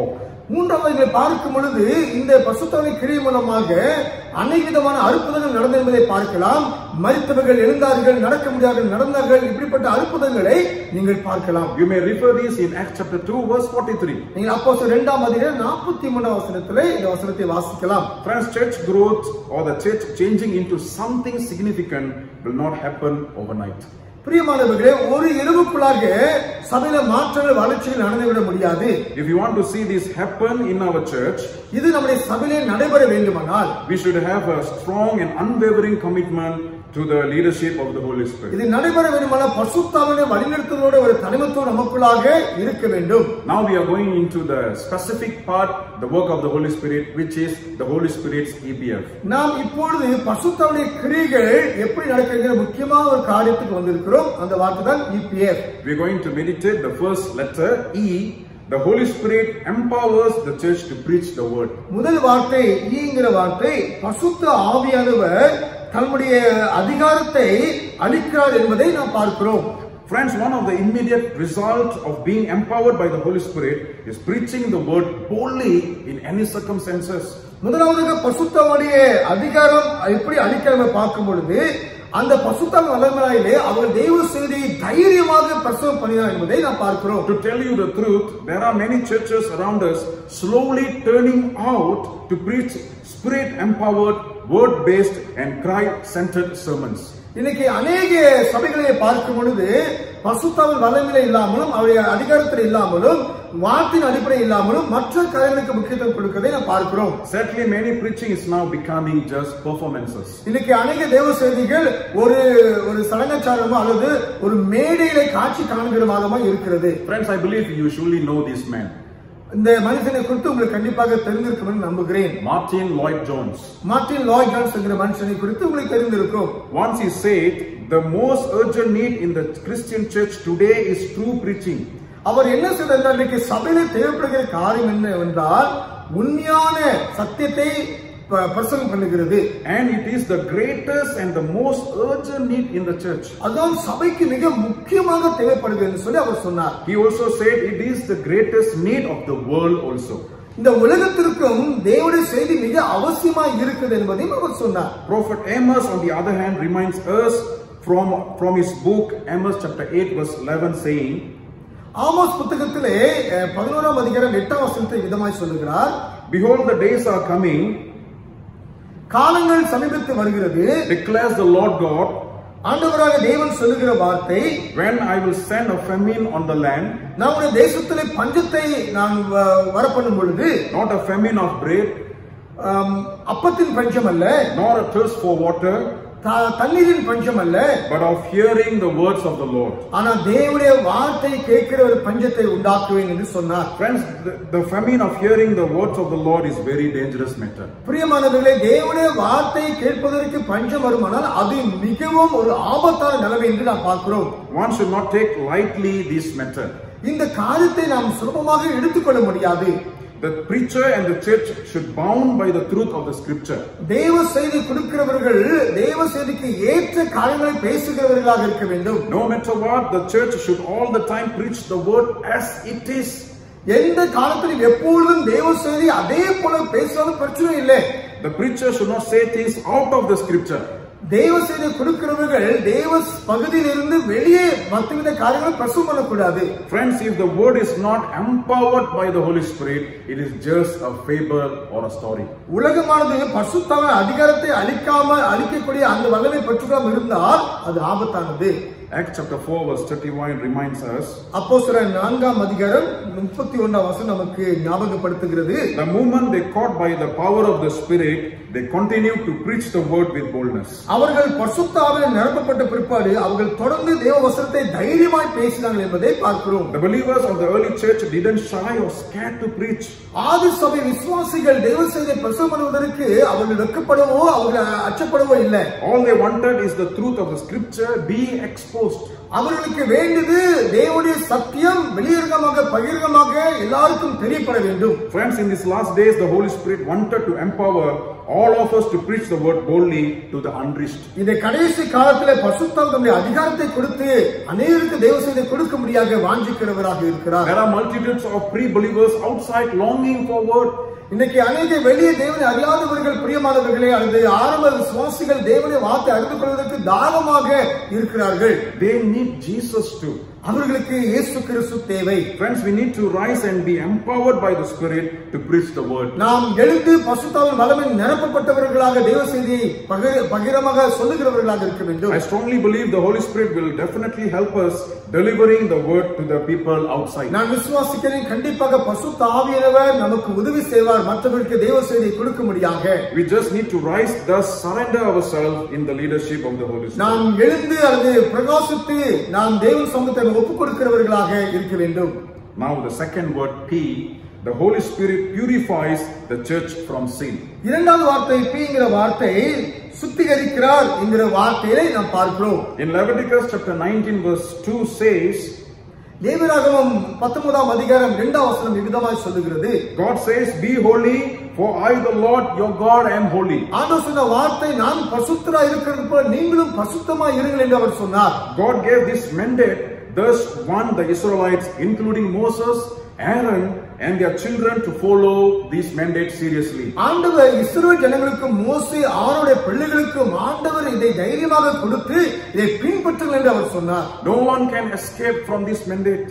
மூன்றாவது இதை பார்க்கும் பொழுது இந்த பசுத்தவனை கிரியை மூலமாக அனைத்து விதமான அற்புதங்கள் நடந்தது என்பதை பார்க்கலாம் மரித்தவர்கள் எழுந்தார்கள் நடக்க முடியாத நடந்தார்கள் இப்படிப்பட்ட அற்புதங்களை நீங்கள் பார்க்கலாம் You may refer these in Acts chapter 2, verse 43. நீங்கள் அப்போ இரண்டாம் அதிகாரம் நாற்பத்தி மூணாம் வசனத்திலே இந்த வசனத்தை வாசிக்கலாம் Friends, church growth or the church changing into something significant will not happen overnight. பிரியமானவர்களே ஒரு இரவுக்குள்ளாக சபையில மாற்றங்கள் வளர்ச்சிகள் நடந்துவிட முடியாது If you want to see this happen in our church, இது நம்முடைய சபையிலே நடைபெற வேண்டுமானால் we should have a strong and unwavering commitment to the leadership of the Holy Spirit. இது நடைபெற வேண்டுமானால் பசுத்தாவினை வழிநடத்துவதோட ஒரு தனிமத்துவம் நமக்குள்ளாக இருக்க வேண்டும் Now we are going into the specific part, the work of the Holy Spirit, which is the Holy Spirit's EPF. நாம் இப்பொழுது பசுத்தாவுடைய கிரியைகள் எப்படி நடக்கிற முக்கியமான ஒரு காரியத்துக்கு வந்திருக்கிறோம் அந்த வார்த்தை தான் EPF We are going to meditate the first letter E. The Holy Spirit empowers the church to preach the word. முதல் வார்த்தை ஈங்கிற வார்த்தை பசுத்த ஆவியானவர் தன்னுடைய அதிகாரத்தை அளிக்கிறார் என்பதை நாம் பார்க்கிறோம் Friends, one of the immediate results of being empowered by the Holy Spirit is preaching the word boldly in any circumstances. முதலாவதாக பசுத்தவனுடைய அதிகாரம் எப்படி அளிக்கிறவ பார்க்கும் பொழுது அந்த பசுத்தம் வல்லமையிலே அவர் தெய்வ செய்தியை தைரியமாக பிரசவம் பண்ணினார் என்பதை நாம் பார்க்கிறோம் To tell you the truth, there are many churches around us slowly turning out to preach spirit empowered, word based, and Christ centered sermons. இன்னைக்கு அநேக சபைகளை பார்க்கும் பொழுது பசுத்தாவின் வல்லமையில இல்லாமலும் அவருடைய அதிகாரத்தில் இல்லாமலும் வார்த்தையின் அடிப்படை இல்லாமலும் மற்ற காரியங்களுக்கு முக்கியத்துவம் கொடுக்கறதை நாம் பார்க்கிறோம் Sadly, many preaching is now becoming just performances. இன்னைக்கு அநேக தேவ செய்திகள் ஒரு ஒரு சடங்காச்சாரமோ அல்லது ஒரு மேடையில காட்சி காண்கிற மாதமா இருக்கிறது Friends, I believe you surely know this man, இந்த மனுஷனை குறித்து உங்களுக்கு கண்டிப்பாக தெரிந்திருக்கும் என்று நம்புகிறேன் Martin Lloyd Jones. Martin Lloyd Jones என்கிற மனுஷனை குறித்து உங்களுக்கு தெரிந்திருக்கும் Once he said, The most urgent need in the Christian church today is true preaching. அவர் என்ன சொல்றார் இன்னைக்கு சபையில தேவைப்படுகிற காரியம் என்ன என்றால் உண்மையான சத்தியத்தை ப- பிரசங்கம் பண்ணுகிறது And it is the greatest and the most urgent need in the church. அதுதான் சபைக்கு மிக முக்கியமாக தேவைப்படுகிறது என்று சொல்லி அவர் சொன்னார் He also said it is the greatest need of the world also. இந்த உலகத்திற்கும் தேவனுடைய செய்தி மிக அவசியமா இருக்குது என்பதையும் அவர் சொன்னார் Prophet Amos, on the other hand, reminds us from, from his book, Amos chapter 8, verse 11, saying, Amos புத்தகத்திலே அஹ், பதினோராம் அதிகாரம் எட்டாம் வசனத்தை விதமாய் சொல்லுகிறார் Behold, the days are coming, காலங்கள் சமீபத்து வருகிறது declares the Lord God, ஆண்டவராக தேவன் சொல்லுகிற வார்த்தை when I will send a famine on the land, நம்முடைய தேசத்திலே பஞ்சத்தை நான் வ- வரப்பண்ணும் பொழுது not a famine of bread, ஆம், அப்பத்தின் பஞ்சம் அல்ல nor a thirst for water, த- தண்ணீரின் பஞ்சம் அல்ல but of hearing the words of the Lord. ஆனா தேவனுடைய வார்த்தை கேட்கிற ஒரு பஞ்சத்தை உண்டாக்குவேன் என்று சொன்னார் Friends, the, the famine of hearing the words of the Lord is very dangerous matter. பிரியமானவர்களே தேவனுடைய வார்த்தை கேட்பதற்கு பஞ்சம் வருமானால் அது மிகவும் ஒரு ஆபத்தான நிலைமை என்று நாம் பார்க்கிறோம் One should not take lightly this matter. இந்த காரியத்தை நாம் சுலபமாக எடுத்துக்கொள்ள முடியாது The preacher and the church should bound by the truth of the scripture. தேவ செய்தி கொடுக்கிறவர்கள் தேவ செய்திக்கு ஏற்ற காரியங்களை பேசுகிறவர்களாக இருக்க வேண்டும் No matter what, the church should all the time preach the word as it is. எந்த காலத்திலும் எப்பொழுதும் தேவ செய்தி அதே போல பேசாலும் பிரச்சனை இல்லை The preacher should not say things out of the scripture. தேவ செய்தி கொடுக்கிறவர்கள் தேவ பகுதியிலிருந்து வெளியே மற்றவித காரியங்களை பிரசவம் பண்ணக்கூடாது Friends, if the word is not empowered by the Holy Spirit, it is just a fable or a story. உலகமானது பசுத்தவ அதிகாரத்தை அளிக்காம அளிக்கக்கூடிய அந்த வல்லமை பெற்றுக்காம இருந்தால் அது ஆபத்தானது Acts chapter 4, verse 31 reminds us அப்போ நான்காம் அதிகாரம் முப்பத்தி ஒன்றாம் வசனம் நமக்கு ஞாபகப்படுத்துகிறது the moment they caught by the power of the Spirit, they continued to preach the word with boldness. அவர்கள் பசுத்தாவில் நிரப்பப்பட்ட பிற்பாடு அவர்கள் தொடர்ந்து தேவ வசனத்தை தைரியமாய் பேசினார்கள் என்பதை பார்க்கிறோம் The believers of the early church didn't shy or scared to preach. ஆதி சபை விசுவாசிகள் தேவ செய்தியை பிரசவம் பண்ணுவதற்கு அவர்கள் வெட்கப்படவோ அவர்கள் அச்சப்படவோ இல்லை All they wanted is the truth of the scripture being exposed. அவர்களுக்கு வேண்டியது தேவனுடைய சத்தியம் வெளியரங்கமாக பகிரங்கமாக எல்லாருக்கும் தெரியப்பட வேண்டும் Friends, in these last days, the Holy Spirit wanted to empower all of us to preach the word boldly to the unreached. இந்த கடைசி காலத்திலே பசுத்தால் தம்முடைய அதிகாரத்தை கொடுத்து அநேகருக்கு தேவ செய்தியை கொடுக்க முடியாத வாஞ்சிக்கிறவராக இருக்கிறார் There are multitudes of pre-believers outside longing for word. இன்னைக்கு அநேக வெளியே தேவனை அறியாதவர்கள் பிரியமானவர்களே அல்லது ஆரம்ப விசுவாசிகள் தேவனை வார்த்தை அறிந்து கொள்வதற்கு தாகமாக இருக்கிறார்கள் They need Jesus too. அவர்களுக்கு இயேசு கிறிஸ்து தேவை Friends, we need to rise and be empowered by the Spirit to preach the word. நாம் எழுந்து பசுத்தாவின் வல்லமின் நிரப்பப்பட்டவர்களாக தேவ செய்தியை பகிர- பகிரமாக சொல்லுகிறவர்களாக இருக்க வேண்டும் I strongly believe the Holy Spirit will definitely help us delivering the word to the people outside. நான் விசுவாசிக்கிறேன் கண்டிப்பாக பசுத்த ஆவியானவர் நமக்கு உதவி செய்வார் மற்றவர்களுக்கு தேவ செய்தியை கொடுக்க முடியாக We just need to rise, thus surrender ourselves in the leadership of the Holy Spirit. நாம் எழுந்து அல்லது பிரகாசித்து நாம் தேவன் சமூகத்தை ஒப்புக் கொடுக்கிறவர்களாக இருக்க வேண்டும் Now, the second word, P, the Holy Spirit purifies the church from sin. இரண்டாவது வார்த்தை பீங்கிற வார்த்தை சுத்திகரிக்கிறார் என்கிற வார்த்தையை நாம் பார்க்கிறோம் In Leviticus chapter 19, verse 2 says, தேவராகமம் பத்தொன்பதாம் அதிகாரம் இரண்டாம் வசனம் விதமாய் சொல்லுகிறது God says, Be holy, for I, the Lord your God, am holy. ஆண்டவர் சொன்ன வார்த்தை நான் பசுத்தரா இருக்கிறது போல நீங்களும் பசுத்தமா இருங்கள் என்று அவர் சொன்னார் God gave this mandate, thus won the Israelites, including Moses, Aaron, and their children to follow this mandate seriously. ஆண்டவர் இஸ்ரவேல் ஜனங்களுக்கும் மோசே அவருடைய பிள்ளைகளுக்கும் ஆண்டவர் இதை தைரியமாக கொடுத்து இதை பின்பற்றுங்கள் என்று அவர் சொன்னார் No one can escape from this mandate.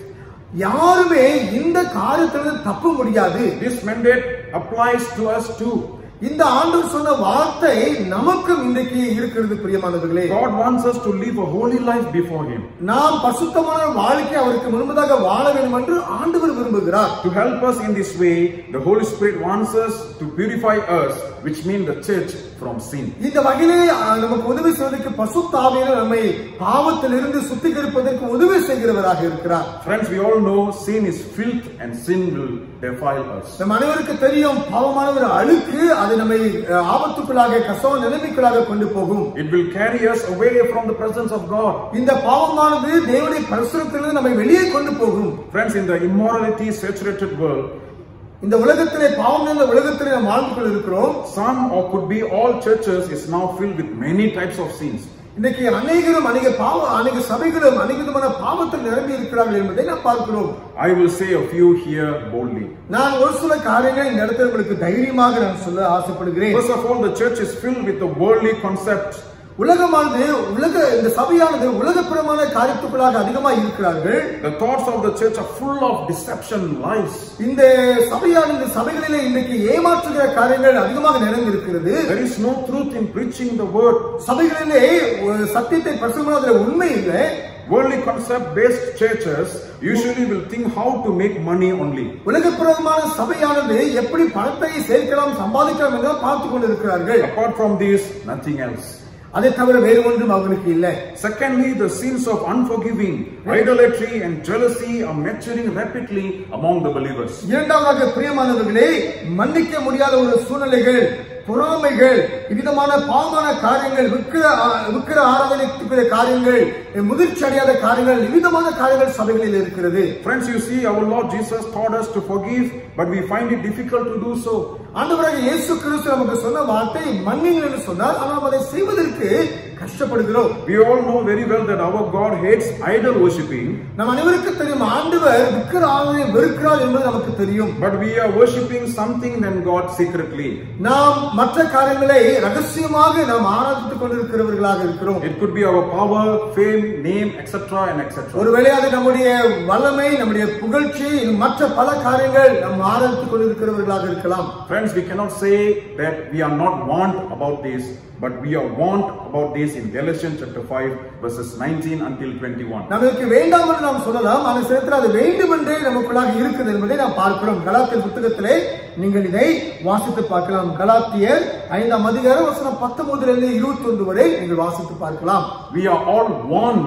யாருமே இந்த காரியத்திலிருந்து தப்ப முடியாது This mandate applies to us too. இந்த ஆண்டவர் சொன்ன வார்த்தை நமக்கும் இன்றைக்கு இருக்கிறது பிரியமானவர்களே God wants us to live a holy life before Him. நாம் பசுத்தமான வாழ்க்கை அவருக்கு முன்பதாக வாழ வேண்டும் என்று ஆண்டவர் விரும்புகிறார் To help us in this way, the Holy Spirit wants us to purify us, which means the church, from sin. இந்த வகையிலே அஹ், நமக்கு உதவி செய்வதற்கு பசுத்தாவியர் நம்மை பாவத்திலிருந்து சுத்திகரிப்பதற்கு உதவி செய்கிறவராக இருக்கிறார் Friends, we all know sin is filth and sin will defile us. நம் அனைவருக்கு தெரியும் பாவமான ஒரு அழுக்கு அது நம்மை அஹ், ஆபத்துக்குள்ளாக கசவ நிலைமைக்குள்ளாக கொண்டு போகும் It will carry us away from the presence of God. இந்த பாவமானது தேவனுடைய பரிசுரத்திலிருந்து நம்மை வெளியே கொண்டு போகும் Friends, in the immorality saturated world, இந்த உலகத்திலே பாவம் நிறைந்த உலகத்திலே நாம் வாழ்ந்து கொண்டு இருக்கிறோம் some or could be all churches is now filled with many types of sins. இன்னைக்கு அநேகரும் அநேக பாவ அநேக சபைகளும் அநேக விதமான பாவத்தில் நிரம்பி இருக்கிறார்கள் என்பதை நாம் பார்க்கிறோம் I will say a few here boldly. நான் ஒரு சில காரியங்கள் இந்த இடத்துல உங்களுக்கு தைரியமாக நான் சொல்ல ஆசைப்படுகிறேன் First of all, the church is filled with the worldly concept. உலகமானது உலக இந்த சபையானது உலகப்புறமான காரியத்துக்குள்ளாக அதிகமாக இருக்கிறார்கள் The thoughts of the church are full of deception, lies. இந்த சபையான இந்த சபைகளிலே இன்றைக்கு ஏமாற்றுகிற காரியங்கள் அதிகமாக நிறைந்து இருக்கிறது There is no truth in preaching the word. சபைகளிலே ஒரு சத்தியத்தை பிரசங்கமாதிர உண்மை இல்லை Worldly concept based churches usually will think how to make money only. உலகப்புறமான சபையானது எப்படி பணத்தை சேர்க்கலாம் சம்பாதிக்கலாம் என்று பார்த்து கொண்டிருக்கிறார்கள் Apart from this, nothing else. அதை தவிர வேறு ஒன்றும் அவர்களுக்கு இல்லை Secondly, the sins of unforgiving, idolatry, and jealousy are maturing rapidly among the believers. இரண்டாவதாக பிரியமானவர்களே மன்னிக்க முடியாத ஒரு சூழ்நிலைகள் பொறாமைகள் இவ்விதமான பாவமான காரியங்கள் விக்கிர ஆ- விக்கிர ஆராதனைக்குரிய காரியங்கள் முதிர்ச்சி அடையாத காரியங்கள் இவ்விதமான காரியங்கள் சபைகளில் இருக்கிறது Friends, you see, our Lord Jesus taught us to forgive, but we find it difficult to do so. ஆண்டவராக இயேசு கிறிஸ்து நமக்கு சொன்ன வார்த்தை மன்னிங்கள் என்று சொன்னார் ஆனால் நாம் அதை செய்வதற்கு கஷ்டப்படுகிறோம் We all know very well that our God hates idol worshipping, நம் அனைவருக்கும் தெரியும் ஆண்டவர் விக்கிர ஆராதனை வெறுக்கிறார் என்பது நமக்கு தெரியும் but we are worshipping something than God secretly. நாம் மற்ற காரியங்களை ரகசியமாக நாம் ஆராதித்துக் கொண்டிருக்கிறவர்களாக இருக்கிறோம் It could be our power, fame, name, etc. and etc. ஒருவேளை அது நம்முடைய வல்லமை நம்முடைய புகழ்ச்சி இன்னும் மற்ற பல காரியங்கள் நாம் ஆராய்த்துக் கொண்டிருக்கிறவர்களாக இருக்கலாம் Friends, we cannot say that we are not warned about this, but we are warned about this in Galatians chapter 5, verses 19 until 21. நமக்கு வேண்டாம் என்று நாம் சொல்லலாம் ஆனால் சிலத்தில் அது வேண்டும் என்றே நமக்குள்ளாக இருக்குது என்பதை நாம் பார்க்கிறோம் கலாத்தியர் புத்தகத்திலே நீங்கள் இதை வாசித்து பார்க்கலாம் கலாத்தியர் ஐந்தாம் அதிகாரம் வசனம் பத்தொன்பதுல இருந்து இருபத்தி ஒன்று வரை நீங்கள் வாசித்து பார்க்கலாம் We are all warned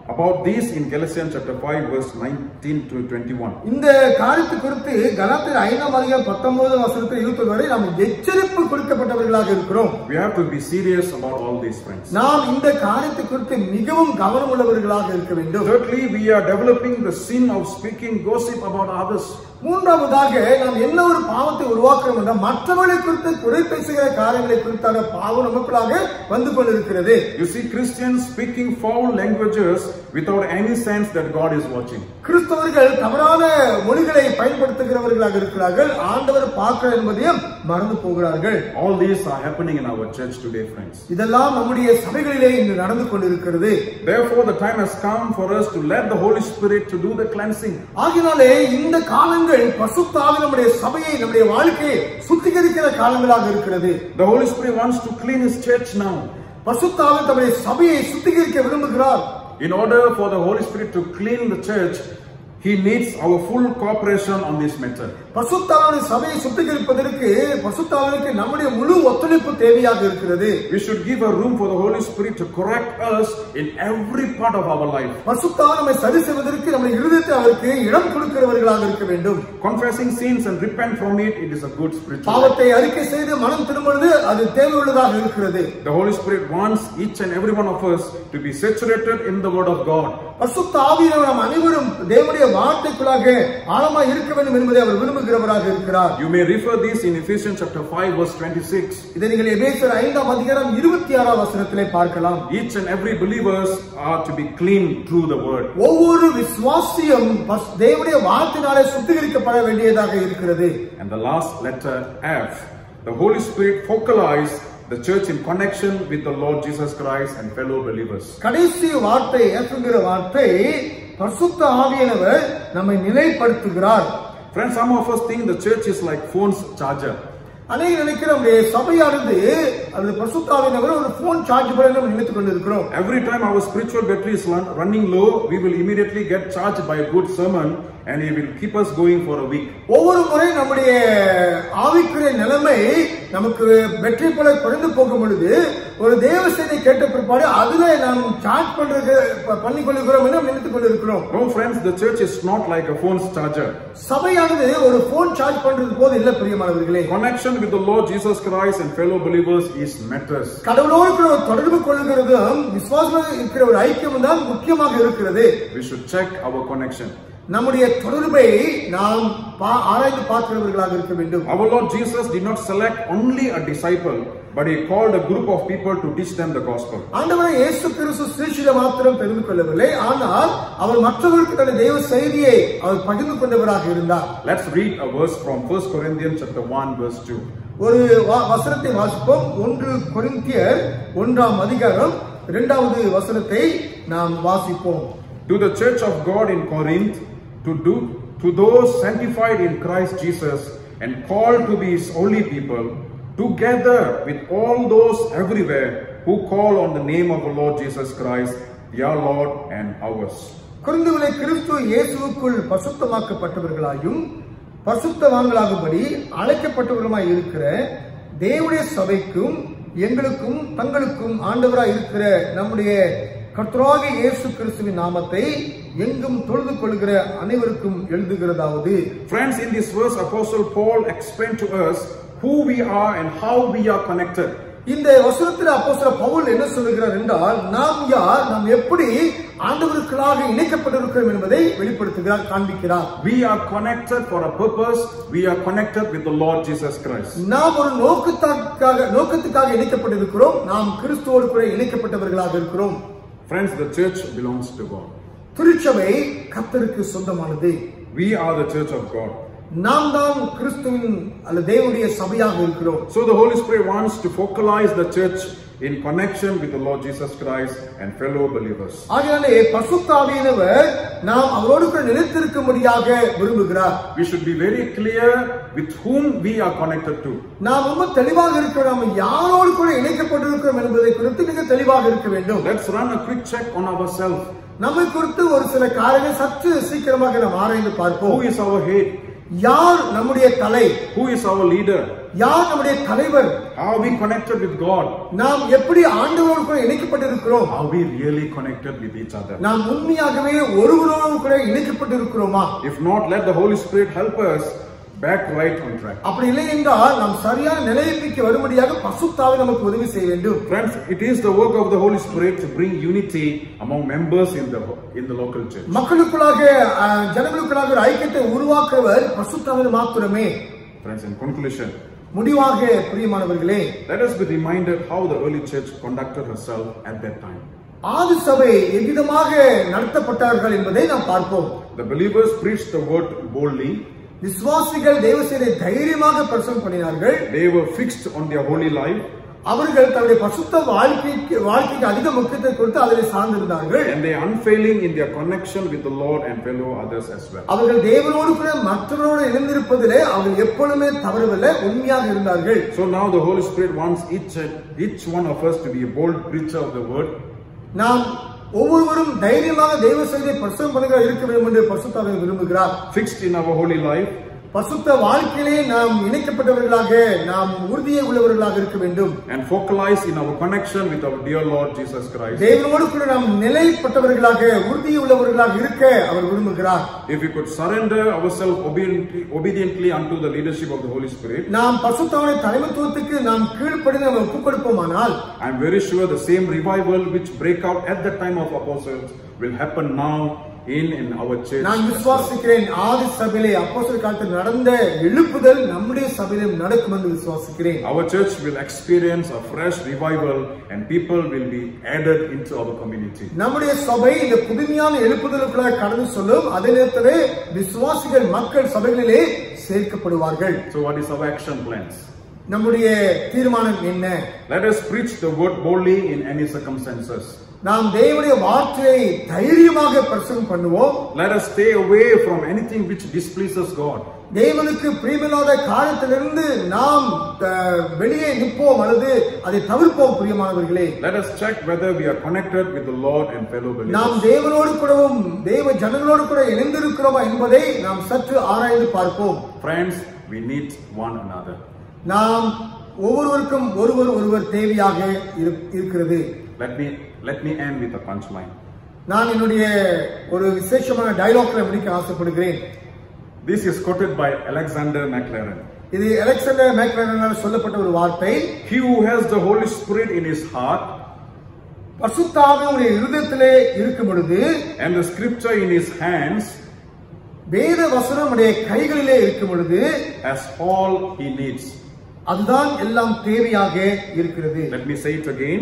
about this in Galatians chapter 5 verse 19 to 21. இந்த காரியத்தை குறித்து கலாத்தியர் ஐந்தாம் அதிகாரம் பத்தொன்பது வசனத்தில் இருபது வரை நாம் எச்சரிப்பு கொடுக்கப்பட்டவர்களாக இருக்கிறோம் We have to be serious about all these friends. நாம் இந்த காரியத்தை குறித்து மிகவும் கவனம் உள்ளவர்களாக இருக்க வேண்டும் Thirdly, we are developing the sin of speaking gossip about others. மூன்றாவதாக நாம் என்ன ஒரு பாவத்தை உருவாக்குறோம் என்றால் மற்றவர்களை குறித்து குறை பேசுகிற காரியங்களை குறித்தான பாவம் நமக்குள்ளாக வந்து கொண்டிருக்கிறது You see Christians speaking foul languages without any sense that God is watching. கிறிஸ்தவர்கள் தவறான மொழிகளை பயன்படுத்துகிறவர்களாக இருக்கிறார்கள் ஆண்டவர் பார்க்கிறார் என்பதையும் மறந்து போகிறார்கள் All these are happening in our church today, friends. இதெல்லாம் நம்முடைய சபைகளிலே இன்று நடந்து கொண்டிருக்கிறது Therefore, the time has come for us to let the Holy Spirit to do the cleansing. ஆகினாலே இந்த காலங்கள் பசுத்தாவி நம்முடைய சபையை நம்முடைய வாழ்க்கையை சுத்திகரிக்கிற காலங்களாக இருக்கிறது The Holy Spirit wants to clean His church now. பசுத்தாவி தம்முடைய சபையை சுத்திகரிக்க விரும்புகிறார் In order for the Holy Spirit to clean the church, He needs our full cooperation on this matter. பசுத்தாவின் சபையை சுத்திகரிப்பதற்கு பசுத்தாவிற்கு நம்முடைய முழு ஒத்துழைப்பு தேவையாக இருக்கிறது We should give a room for the Holy Spirit to correct us in every part of our life. பசுத்தாவை நம்மை சரி செய்வதற்கு நம்முடைய இருதயத்தை அவருக்கு இடம் கொடுக்கிறவர்களாக இருக்க வேண்டும் Confessing sins and repent from it, it is a good spiritual. life. பாவத்தை அறிக்கை செய்து மனம் திரும்புவது அது தேவையுள்ளதாக இருக்கிறது The Holy Spirit wants each and every one of us to be saturated in the Word of God. பசுத்த ஆவியினர் நாம் அனைவரும் தேவனுடைய வார்த்தைக்குள்ளாக ஆழமாய் இருக்க வேண்டும் என்பதை அவர் விரும்புகிறவராக இருக்கிறார் You may refer this in Ephesians chapter 5 verse 26. இதை நீங்கள் எபேசியர் ஐந்தாம் அதிகாரம் இருபத்தி ஆறாம் வசனத்திலே பார்க்கலாம் Each and every believers are to be clean through the Word. ஒவ்வொரு விசுவாசியும் பஸ்- தேவனுடைய வார்த்தையினாலே சுத்திகரிக்கப்பட வேண்டியதாக இருக்கிறது And the last letter F, the Holy Spirit focalized the church in connection with the Lord Jesus Christ and fellow believers. கடைசி வார்த்தை ஏற்றுங்கிற வார்த்தை பரிசுத்த ஆவியானவர் நம்மை நிலைப்படுத்துகிறார் Friends, some of us think the church is like phone's charger. அநேக நினைக்கிற நம்முடைய சபையானது அது பரிசுத்தாவினவர் ஒரு போன் சார்ஜ் பண்ண நம்ம நினைத்துக் கொண்டிருக்கிறோம் Every time our spiritual battery is run- running low, we will immediately get charged by a good sermon and it will keep us going for a week. ஒவ்வொரு முறை நம்முடைய ஆவிக்குரிய நிலைமை நமக்கு வெற்றி போல குறைந்து போகும் பொழுது ஒரு தேவ செய்தியை கேட்ட பிற்பாடு அதுல நாம் சார்ஜ் பண்றது ப- பண்ணிக் கொள்கிறோம் என்று நாம் நினைத்துக் கொண்டிருக்கிறோம் No, friends, the church is not like a phone's charger. சபையானது ஒரு போன் சார்ஜ் பண்றது போது இல்ல பிரியமானவர்களே Connection with the Lord Jesus Christ and fellow believers is matters. கடவுளோடு கூட ஒரு தொடர்பு கொள்கிறதும் விசுவாசமாக இருக்கிற ஒரு ஐக்கியம் தான் முக்கியமாக இருக்கிறது We should check our connection. நம்முடைய தொடர்பை நாம் பா- ஆராய்ந்து பார்க்கிறவர்களாக இருக்க வேண்டும் Our Lord Jesus did not select only a disciple, but he called a group of people to teach them the gospel. ஆண்டவரை இயேசு கிறிஸ்து சிருஷ்டில மாத்திரம் தெரிந்து கொள்ளவில்லை ஆனால் அவர் மற்றவர்களுக்கு தன்னுடைய தெய்வ செய்தியை அவர் பகிர்ந்து கொண்டவராக இருந்தார் Let's read a verse from 1 Corinthians chapter 1 verse 2. ஒரு வா- வசனத்தை வாசிப்போம் ஒன்று கொரிந்தியர் ஒன்றாம் அதிகாரம் இரண்டாவது வசனத்தை நாம் வாசிப்போம் To the church of God in Corinth, to do to those sanctified in Christ Jesus and called to be his holy people, together with all those everywhere who call on the name of the Lord Jesus Christ, their Lord and ours. குருந்துகளை கிறிஸ்து இயேசுவுக்குள் பசுத்தமாக்கப்பட்டவர்களாயும் பசுத்தவான்களாகும்படி அழைக்கப்பட்டவர்களுமாய் இருக்கிற தேவனுடைய சபைக்கும் எங்களுக்கும் தங்களுக்கும் ஆண்டவராய் இருக்கிற நம்முடைய கர்த்தராகிய இயேசு கிறிஸ்துவின் நாமத்தை எங்கும் தொழுது கொள்கிற அனைவருக்கும் எழுதுகிறதாவது Friends, in this verse, Apostle Paul explained to us who we are and how we are connected. இந்த வசனத்தில் அப்போஸ்தலர் பவுல் என்ன சொல்லுகிறார் என்றால் நாம் யார் நாம் எப்படி ஆண்டவருக்களாக இணைக்கப்பட்டிருக்கிறோம் என்பதை வெளிப்படுத்துகிறார் காண்பிக்கிறார் We are connected for a purpose. We are connected with the Lord Jesus Christ. நாம் ஒரு நோக்கத்துக்காக நோக்கத்துக்காக இணைக்கப்பட்டிருக்கிறோம் நாம் கிறிஸ்துவோடு கூட இணைக்கப்பட்டவர்களாக இருக்கிறோம் Friends, the church belongs to God. திருச்சபை கர்த்தருக்கு சொந்தமானது We are the church of God. நாம் தான் கிறிஸ்துவின் அல்ல தேவனுடைய சபையாக இருக்கிறோம் So the Holy Spirit wants to focalize the church in connection with the Lord Jesus Christ and fellow believers. ஆகையாலே பசுத்தாவியினவர் நாம் அவரோடு கூட நிலைத்திருக்கும்படியாக விரும்புகிறார் We should be very clear with whom we are connected to. நாம் ரொம்ப தெளிவாக இருக்கிறோம் நாம் யாரோடு கூட இணைக்கப்பட்டிருக்கிறோம் என்பதை குறித்து மிக தெளிவாக இருக்க வேண்டும் Let's run a quick check on ourselves. நம்மை குறித்து ஒரு சில காரியங்கள் சற்று சீக்கிரமாக நாம் ஆராய்ந்து பார்ப்போம் Who is our head? யார் நம்முடைய தலை Who is our leader? யார் நம்முடைய தலைவர் How are we connected with God? நாம் எப்படி ஆண்டவரோடு கூட இணைக்கப்பட்டிருக்கிறோம் Are we really connected with each other? நாம் உண்மையாகவே ஒருவரோடு கூட இணைக்கப்பட்டிருக்கிறோமா If not, let the Holy Spirit help us back right on track. அப்படி இல்லை என்றால் நாம் சரியான நிலைமைக்கு வரும்படியாக பசுத்தாவை நமக்கு உதவி செய்ய வேண்டும் Friends, it is the work of the Holy Spirit to bring unity among members in the in the local church. மக்களுக்குள்ளாக அஹ், ஜனங்களுக்குள்ளாக ஒரு ஐக்கியத்தை உருவாக்குவர் பசுத்தாவின் மாத்திரமே Friends, in conclusion, முடிவாக பிரியமானவர்களே let us be reminded how the early church conducted herself at that time. ஆதி சபை எவ்விதமாக நடத்தப்பட்டார்கள் என்பதை நாம் பார்ப்போம் The believers preached the word boldly. விசுவாசிகள் தேவசேனை தைரியமாக பிரசவம் பண்ணினார்கள் They were fixed on their holy life அவர்கள் தன்னுடைய பசுத்த வாழ்க்கைக்கு வாழ்க்கைக்கு அதிக முக்கியத்துவம் கொடுத்து அதில் சார்ந்திருந்தார்கள் and they unfailing in their connection with the Lord and fellow others as well. அவர்கள் தேவனோடு கூட மற்றவரோடு இணைந்திருப்பதிலே அவர்கள் எப்பொழுதுமே தவறவில்லை உண்மையாக இருந்தார்கள் So now the Holy Spirit wants each each one of us to be a bold preacher of the word நாம் ஒவ்வொருவரும் தைரியமாக தெய்வ செய்தியை பிரசவம் பண்ணுகிற இருக்க வேண்டும் என்று பசுத்தாவை விரும்புகிறார் fixed in our holy life பசுத்த வாழ்க்கையிலே நாம் இணைக்கப்பட்டவர்களாக நாம் உறுதியை உள்ளவர்களாக இருக்க வேண்டும் and focalize in our connection with our dear Lord Jesus Christ. தேவனோடு கூட நாம் நிலைப்பட்டவர்களாக உறுதி உள்ளவர்களாக இருக்க அவர் விரும்புகிறார் If we could surrender ourselves obediently, obediently unto the leadership of the Holy Spirit, நாம் பசுத்தாவுடைய தலைமைத்துவத்துக்கு நாம் கீழ்ப்படிந்து நம்ம ஒப்புக் கொடுப்போமானால் I am very sure the same revival which break out at the time of apostles will happen now in in our church. நான் as well. விசுவாசிக்கிறேன் ஆதி சபையிலே அப்போஸ்தலர் காலத்தில் நடந்த எழுப்புதல் நம்முடைய சபையிலும் நடக்கும் என்று விசுவாசிக்கிறேன் Our church will experience a fresh revival and people will be added into our community. நம்முடைய சபை இந்த புதுமையான எழுப்புதலுக்குள்ள கடந்து சொல்லும் அதே நேரத்திலே விசுவாசிகள் மக்கள் சபைகளிலே சேர்க்கப்படுவார்கள் So what is our action plans? நம்முடைய தீர்மானம் என்ன Let us preach the word boldly in any circumstances. நாம் தேவனுடைய வார்த்தையை தைரியமாக பிரசங்கம் பண்ணுவோம் Let us stay away from anything which displeases God. தேவனுக்கு பிரியமில்லாத காலத்திலிருந்து நாம் அஹ், வெளியே நிற்போம் அல்லது அதை தவிர்ப்போம் பிரியமானவர்களே Let us check whether we are connected with the Lord and fellow நாம் believers. தேவனோடு கூடவும் தேவ ஜனங்களோடு கூட இணைந்திருக்கிறோமா என்பதை நாம் சற்று ஆராய்ந்து பார்ப்போம் Friends, we need one another. நாம் ஒவ்வொருவருக்கும் ஒருவர் ஒருவர் தேவையாக இரு- இருக்கிறது Let me let me end with a punchline. நான் என்னுடைய ஒரு விசேஷமான டைலாக்ல முடிக்க ஆசைப்படுகிறேன் This is quoted by Alexander McLaren. இது அலெக்சாண்டர் மேக்லாரனால் சொல்லப்பட்ட ஒரு வார்த்தை He who has the Holy Spirit in his heart பசுத்தாவினுடைய இருதயத்திலே இருக்கும் பொழுது and the scripture in his hands வேத வசனம் உடைய கைகளிலே இருக்கும் பொழுது has all he needs. அதுதான் எல்லாம் தேவையாக இருக்கிறது Let me say it again.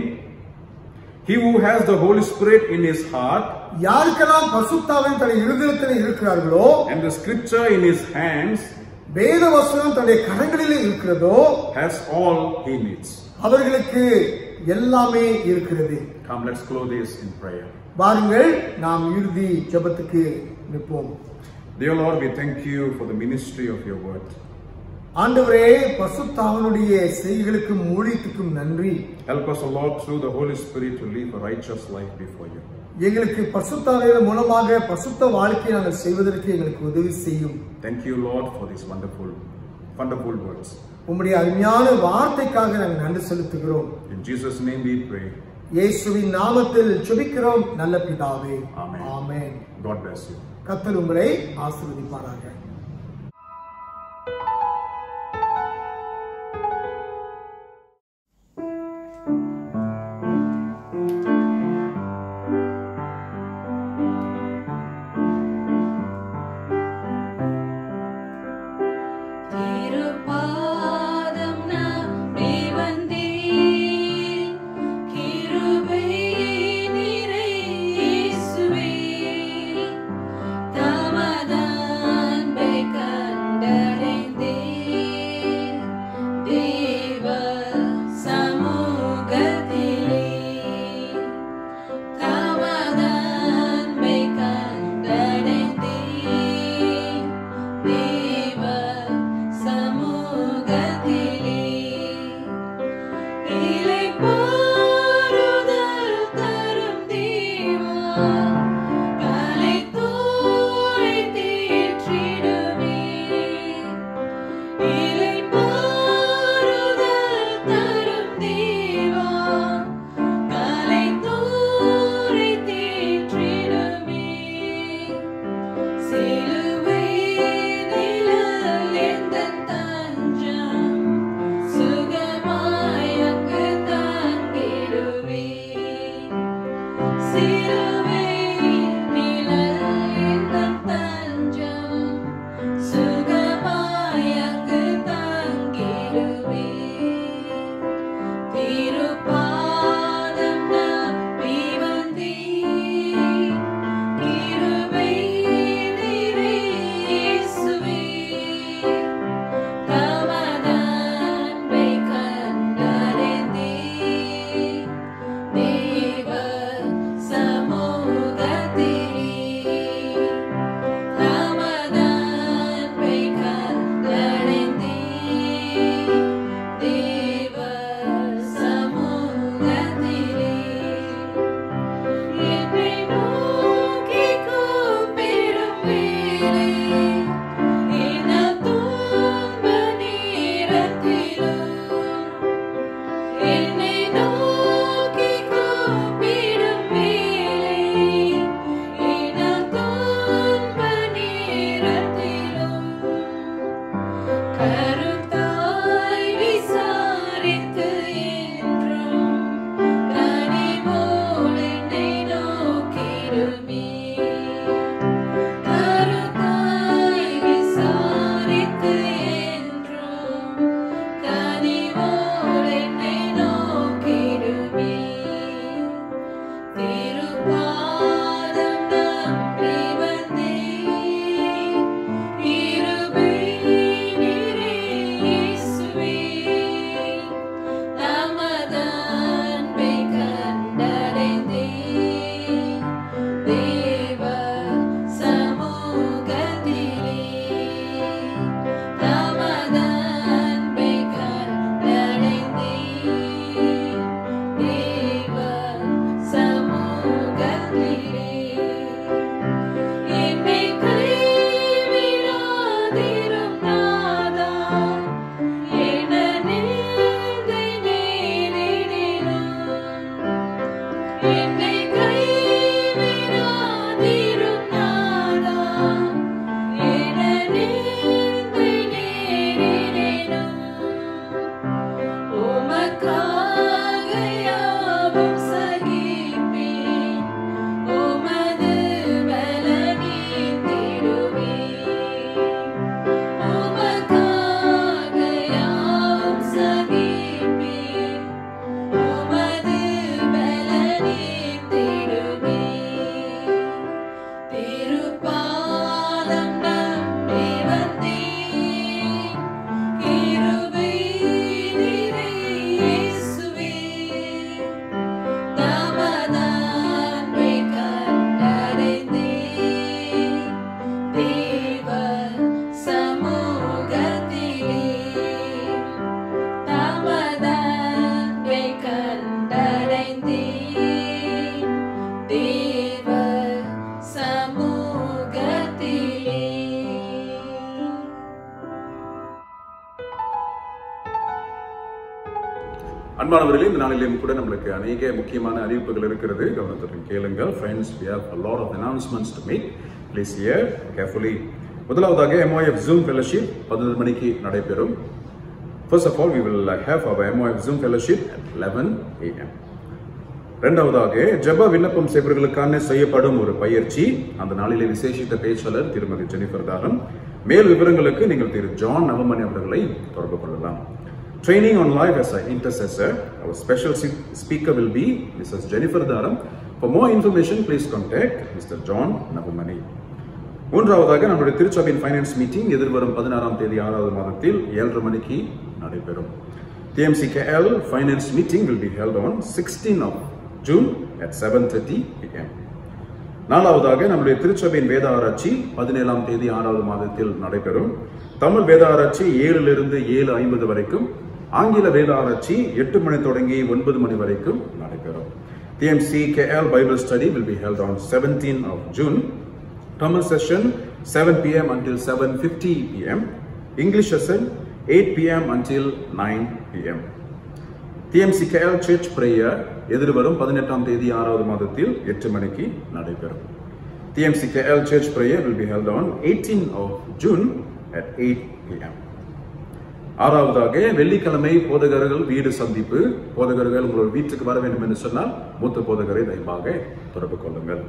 He who has the Holy Spirit in his heart யாருக்கெல்லாம் பசுத்தாவின் தன்னுடைய இருதயத்தில் இருக்கிறார்களோ and the scripture in his hands வேத வசனம் தன்னுடைய கரங்களிலே இருக்கிறதோ has all he needs. அவர்களுக்கு எல்லாமே இருக்கிறது Come, let's close this in prayer. வாருங்கள் நாம் இறுதி ஜெபத்துக்கு நிற்போம் Dear Lord, we thank you for the ministry of your word. ஆண்டவரே பசுத்தாவனுடைய செய்திகளுக்கும் ஊழியத்துக்கும் நன்றி Help us, O Lord, through the Holy Spirit to live a righteous life before you. எங்களுக்கு பசுத்தாவின் மூலமாக பசுத்த வாழ்க்கையை நாங்கள் செய்வதற்கு எங்களுக்கு உதவி செய்யும் Thank you, Lord, for these wonderful, wonderful words. உம்முடைய அருமையான வார்த்தைக்காக நாங்கள் நன்றி செலுத்துகிறோம் In Jesus' name we pray. இயேசுவின் நாமத்தில் ஜெபிக்கிறோம் நல்ல பிதாவே Amen. Amen God bless you. கர்த்தர் உங்களை ஆசீர்வதிப்பாராக திருப்பாதம் நம்பி வந்தேன் கிருபை நிறை இயேசுவே தமது அன்பை சுகமாயங்கு தங்கிடுவே திருப்பாதம் நம்பி வந்தே கிருபை நிறையேசுவே தமதன்பை கண்டறிந்தே தேவ சமூகத்திலே தமதன்பை கண்டறிந்தே தேவ சமூகத்திலே என்னை நோக்கி கூப்பிடும் வேளை என துன்ப நேரத்திலும் என்னை நோக்கி கூப்பிடும் வேளை என துன்ப நேரத்திலும் கருத்தாய் விசாரித்து என்றும் கனிவோடு என்னை நோக்கிடுமே கருத்தாய் விசாரித்து என்றும் கனிவோடு என்னை நோக்கிடுமே திருப்பாதம் நம்பி வந்தேன் கிருபை நிறையேசுவே தமதன்பை கண்டடைந்தேன் தேவ சமூகத்திலே தமதன்பை கண்டடைந்தேன் தேவ சமூகத்திலே என்னை கைவிடாதிரும் நாதா என நிந்தை நேரிடினும் என்னை கைவிடாதிரும் நாதா என நிந்தை நேரிடினும் உமக்காக யாவும் சகிப்பேன் உமது பலனே தேடுவேன் உமக்காக யாவும் சகிப்பேன் உமது பலனே தேடுவேன் திருப்பாதம் நம்பி வந்தேன் கிருபை நிறையேசுவே தமதன்பை கண்டடைந்தேன் தேவ சமூகத்திலே தமதன்பை கண்டடைந்தேன் தேவ சமூகத்திலே அன்பானவர்களே இந்த நாளிலேயும் கூட நம்மளுக்கு அநேக முக்கியமான அறிவிப்புகள் இருக்கிறது கவனத்துடன் கேளுங்கள் friends we have a lot of announcements to make please hear carefully முதலாவதாக MOF Zoom fellowship பதினொரு மணிக்கு நடைபெறும் first of all we will have our MOF Zoom fellowship at 11 a.m. இரண்டாவதாக ஜெப விண்ணப்பம் செய்பவர்களுக்கான செய்யப்படும் ஒரு பயிற்சி அந்த நாளிலே விசேஷித்த பேச்சாளர் திருமதி ஜெனிஃபர் தாரம் மேல் விவரங்களுக்கு நீங்கள் திரு ஜான் நவமணி அவர்களை தொடர்பு கொள்ளலாம் training on life as an intercessor our special se- speaker will be mrs jennifer daram for more information please contact mr john navamani மூன்றாவதாக நம்முடைய திருச்சபையின் ஃபைனான்ஸ் மீட்டிங் எதிர்வரும் பதினாறாம் தேதி ஆறாவது மாதத்தில் ஏழரை மணிக்கு நடைபெறும் TMCKL finance meeting will be held on 16th of June at 7:30 p.m. நாலாவதாக நம்முடைய திருச்சபையின் வேத ஆராய்ச்சி பதினேழாம் தேதி ஆறாவது மாதத்தில் நடைபெறும் தமிழ் வேத ஆராய்ச்சி ஏழிலிருந்து ஏழு ஐம்பது வரைக்கும் ஆங்கில வேத ஆராய்ச்சி எட்டு மணி தொடங்கி ஒன்பது மணி வரைக்கும் நடைபெறும் TMC KL Bible study will be held on 17th of June. Tamil session 7 p.m. until 7:50 p.m. English session 8 p.m. until 9 p.m. TMCKL Church Prayer எதிர்வரும் பதினெட்டாம் தேதி ஆறாவது மாதத்தில் எட்டு மணிக்கு நடைபெறும் TMCKL Church Prayer will be held on 18th of June at 8 p.m. ஆறாவதாக வெள்ளிக்கிழமை போதகர்கள் வீடு சந்திப்பு போதகர்கள் உங்கள் வீட்டுக்கு வர வேண்டும் என்று சொன்னால் மூத்த போதகரை தயவாக தொடர்பு கொள்ளுங்கள்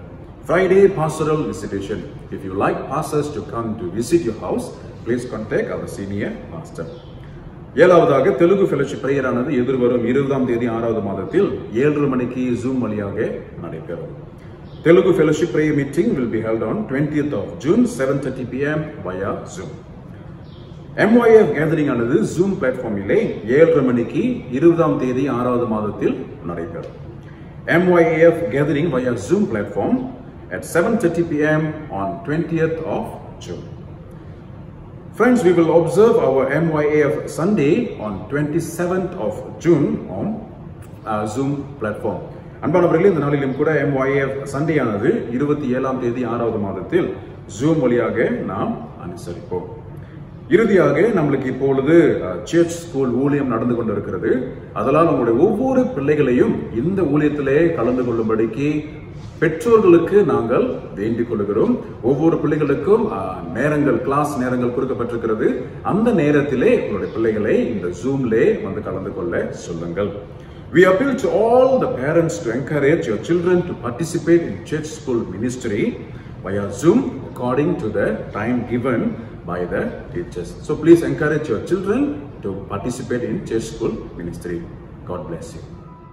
Friday pastoral visitation. If you like pastors to come to visit your house, please contact our senior pastor. ஏழாவதாக தெலுங்கு ஃபெலோஷிப் பிரேயரானது எதிர்வரும் இருபதாம் தேதி ஆறாவது மாதத்தில் ஏழரை மணிக்கு ஜூம் வழியாக நடைபெறும் Telugu fellowship prayer meeting will be held on 20th of June 7:30 pm via Zoom. MYF gathering ஆனது ஜூம் பிளாட்ஃபார்மிலே ஏழரை மணிக்கு இருபதாம் தேதி ஆறாவது மாதத்தில் நடைபெறும் MYAF gathering via Zoom platform at 7:30 p.m. on 20th of June. Friends, we will observe our MYAF Sunday on 27th of June on uh, Zoom platform. அன்பானவர்களே இந்த நாளிலும் கூட MYAF சண்டே ஆனது இருபத்தி ஏழாம் தேதி ஆறாவது மாதத்தில் ஜூம் வழியாக நாம் அனுசரிப்போம் இறுதியாக நம்மளுக்கு இப்பொழுது சர்ச் ஸ்கூல் ஊழியம் நடந்து கொண்டிருக்கிறது அதனால் உங்களுடைய ஒவ்வொரு பிள்ளைகளையும் இந்த ஊழியத்திலே கலந்து கொள்ளும்படிக்கு பெற்றோர்களுக்கு நாங்கள் வேண்டிக் கொள்கிறோம் ஒவ்வொரு பிள்ளைகளுக்கும் அஹ், நேரங்கள் கிளாஸ் நேரங்கள் கொடுக்கப்பட்டிருக்கிறது அந்த நேரத்திலே உங்களுடைய பிள்ளைகளை இந்த ஜூம்லே வந்து கலந்து கொள்ள சொல்லுங்கள் We appeal to all the parents to encourage your children to participate in church school ministry via Zoom according to the time given by the teachers. So please encourage your children to participate in church school ministry. God bless you.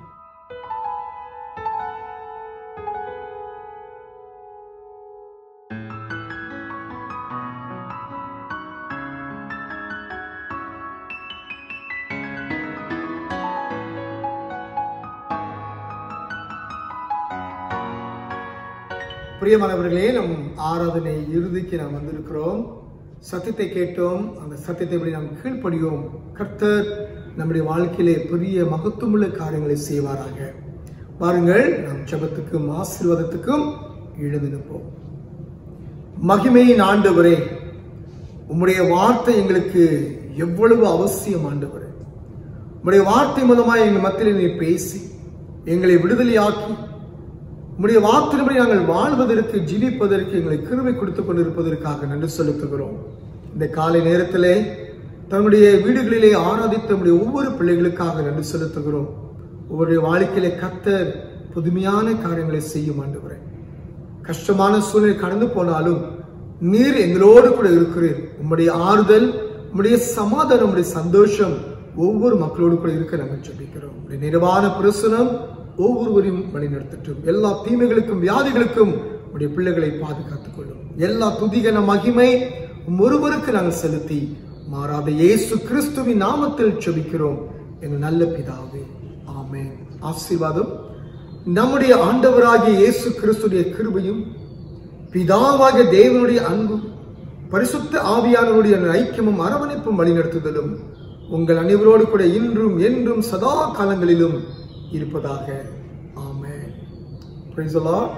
பிரியமானவர்களே நம் ஆராதனை இறுதிக்கு நாம் வந்திருக்கிறோம் சத்தியத்தை கேட்டோம் அந்த சத்தியத்தை படி நாம் கீழ்ப்படியோம் கர்த்தர் நம்முடைய வாழ்க்கையிலே பெரிய மகத்துவமுள்ள காரியங்களை செய்வாராக பாருங்கள் நாம் ஜெபத்துக்கும் ஆசீர்வாதத்துக்கும் எழுந்து நிற்போம் மகிமையின் ஆண்டவரே உம்முடைய வார்த்தை எங்களுக்கு எவ்வளவு அவசியம் ஆண்டவரே உம்முடைய வார்த்தை மூலமாய் எங்கள் மத்தியில் நீ பேசி எங்களை விடுதலையாக்கி உம்முடைய வார்த்தையின்படி நாங்கள் வாழ்வதற்கு ஜீவிப்பதற்கு எங்களை கிருபை கொடுத்துக் கொண்டிருப்பதற்காக நன்றி செலுத்துகிறோம் இந்த காலை நேரத்திலே தன்னுடைய வீடுகளிலே ஆராதித்த நம்முடைய ஒவ்வொரு பிள்ளைகளுக்காக நன்றி செலுத்துகிறோம் ஒவ்வொரு வாழ்க்கையிலே கத்தர் புதுமையான காரியங்களை செய்யும் ஆண்டவரே கஷ்டமான சூழ்நிலை கடந்து போனாலும் நீர் எங்களோடு கூட இருக்கிறீர் உம்முடைய ஆறுதல் உம்முடைய சமாதானம் உம்முடைய சந்தோஷம் ஒவ்வொரு மக்களோடு கூட இருக்க நாங்கள் ஜெபிக்கிறோம் உம்முடைய நிறைவான பிரசனம் ஒவ்வொருவரையும் வழிநடத்தட்டும் எல்லா தீமைகளுக்கும் வியாதிகளுக்கும் உடைய பிள்ளைகளை பாதுகாத்துக் கொள்ளும் எல்லா துதிகன மகிமை உம் ஒருவருக்கு நாங்கள் செலுத்தி மாறாத இயேசு கிறிஸ்துவின் நாமத்தில் ஜெபிக்கிறோம் எங்கள் நல்ல பிதாவே ஆமென் ஆசீர்வாதம் நம்முடைய ஆண்டவராகிய இயேசு கிறிஸ்துடைய கிருபையும் பிதாவாகிய தேவனுடைய அன்பும் பரிசுத்த ஆவியானவருடைய ஐக்கியமும் அரவணைப்பும் வழிநடத்துதலும் உங்கள் அனைவரோடு கூட இன்றும் என்றும் சதா காலங்களிலும் இருப்பதாக ஆமென் Praise the Lord.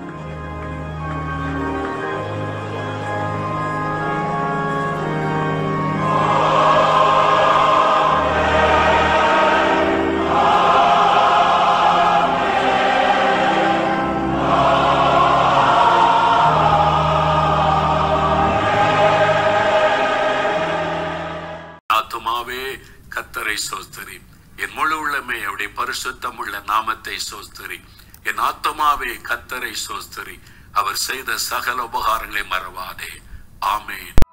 ஆத்துமாவே கத்தரை சோஸ்தரி என் முழு உள்ளமே அவருடைய பரிசுத்தம் உள்ள நாமத்தை சோஸ்தரி என் ஆத்துமாவே கத்தரை சோஸ்தரி அவர் செய்த சகல உபகாரங்களை மறவாதே ஆமென்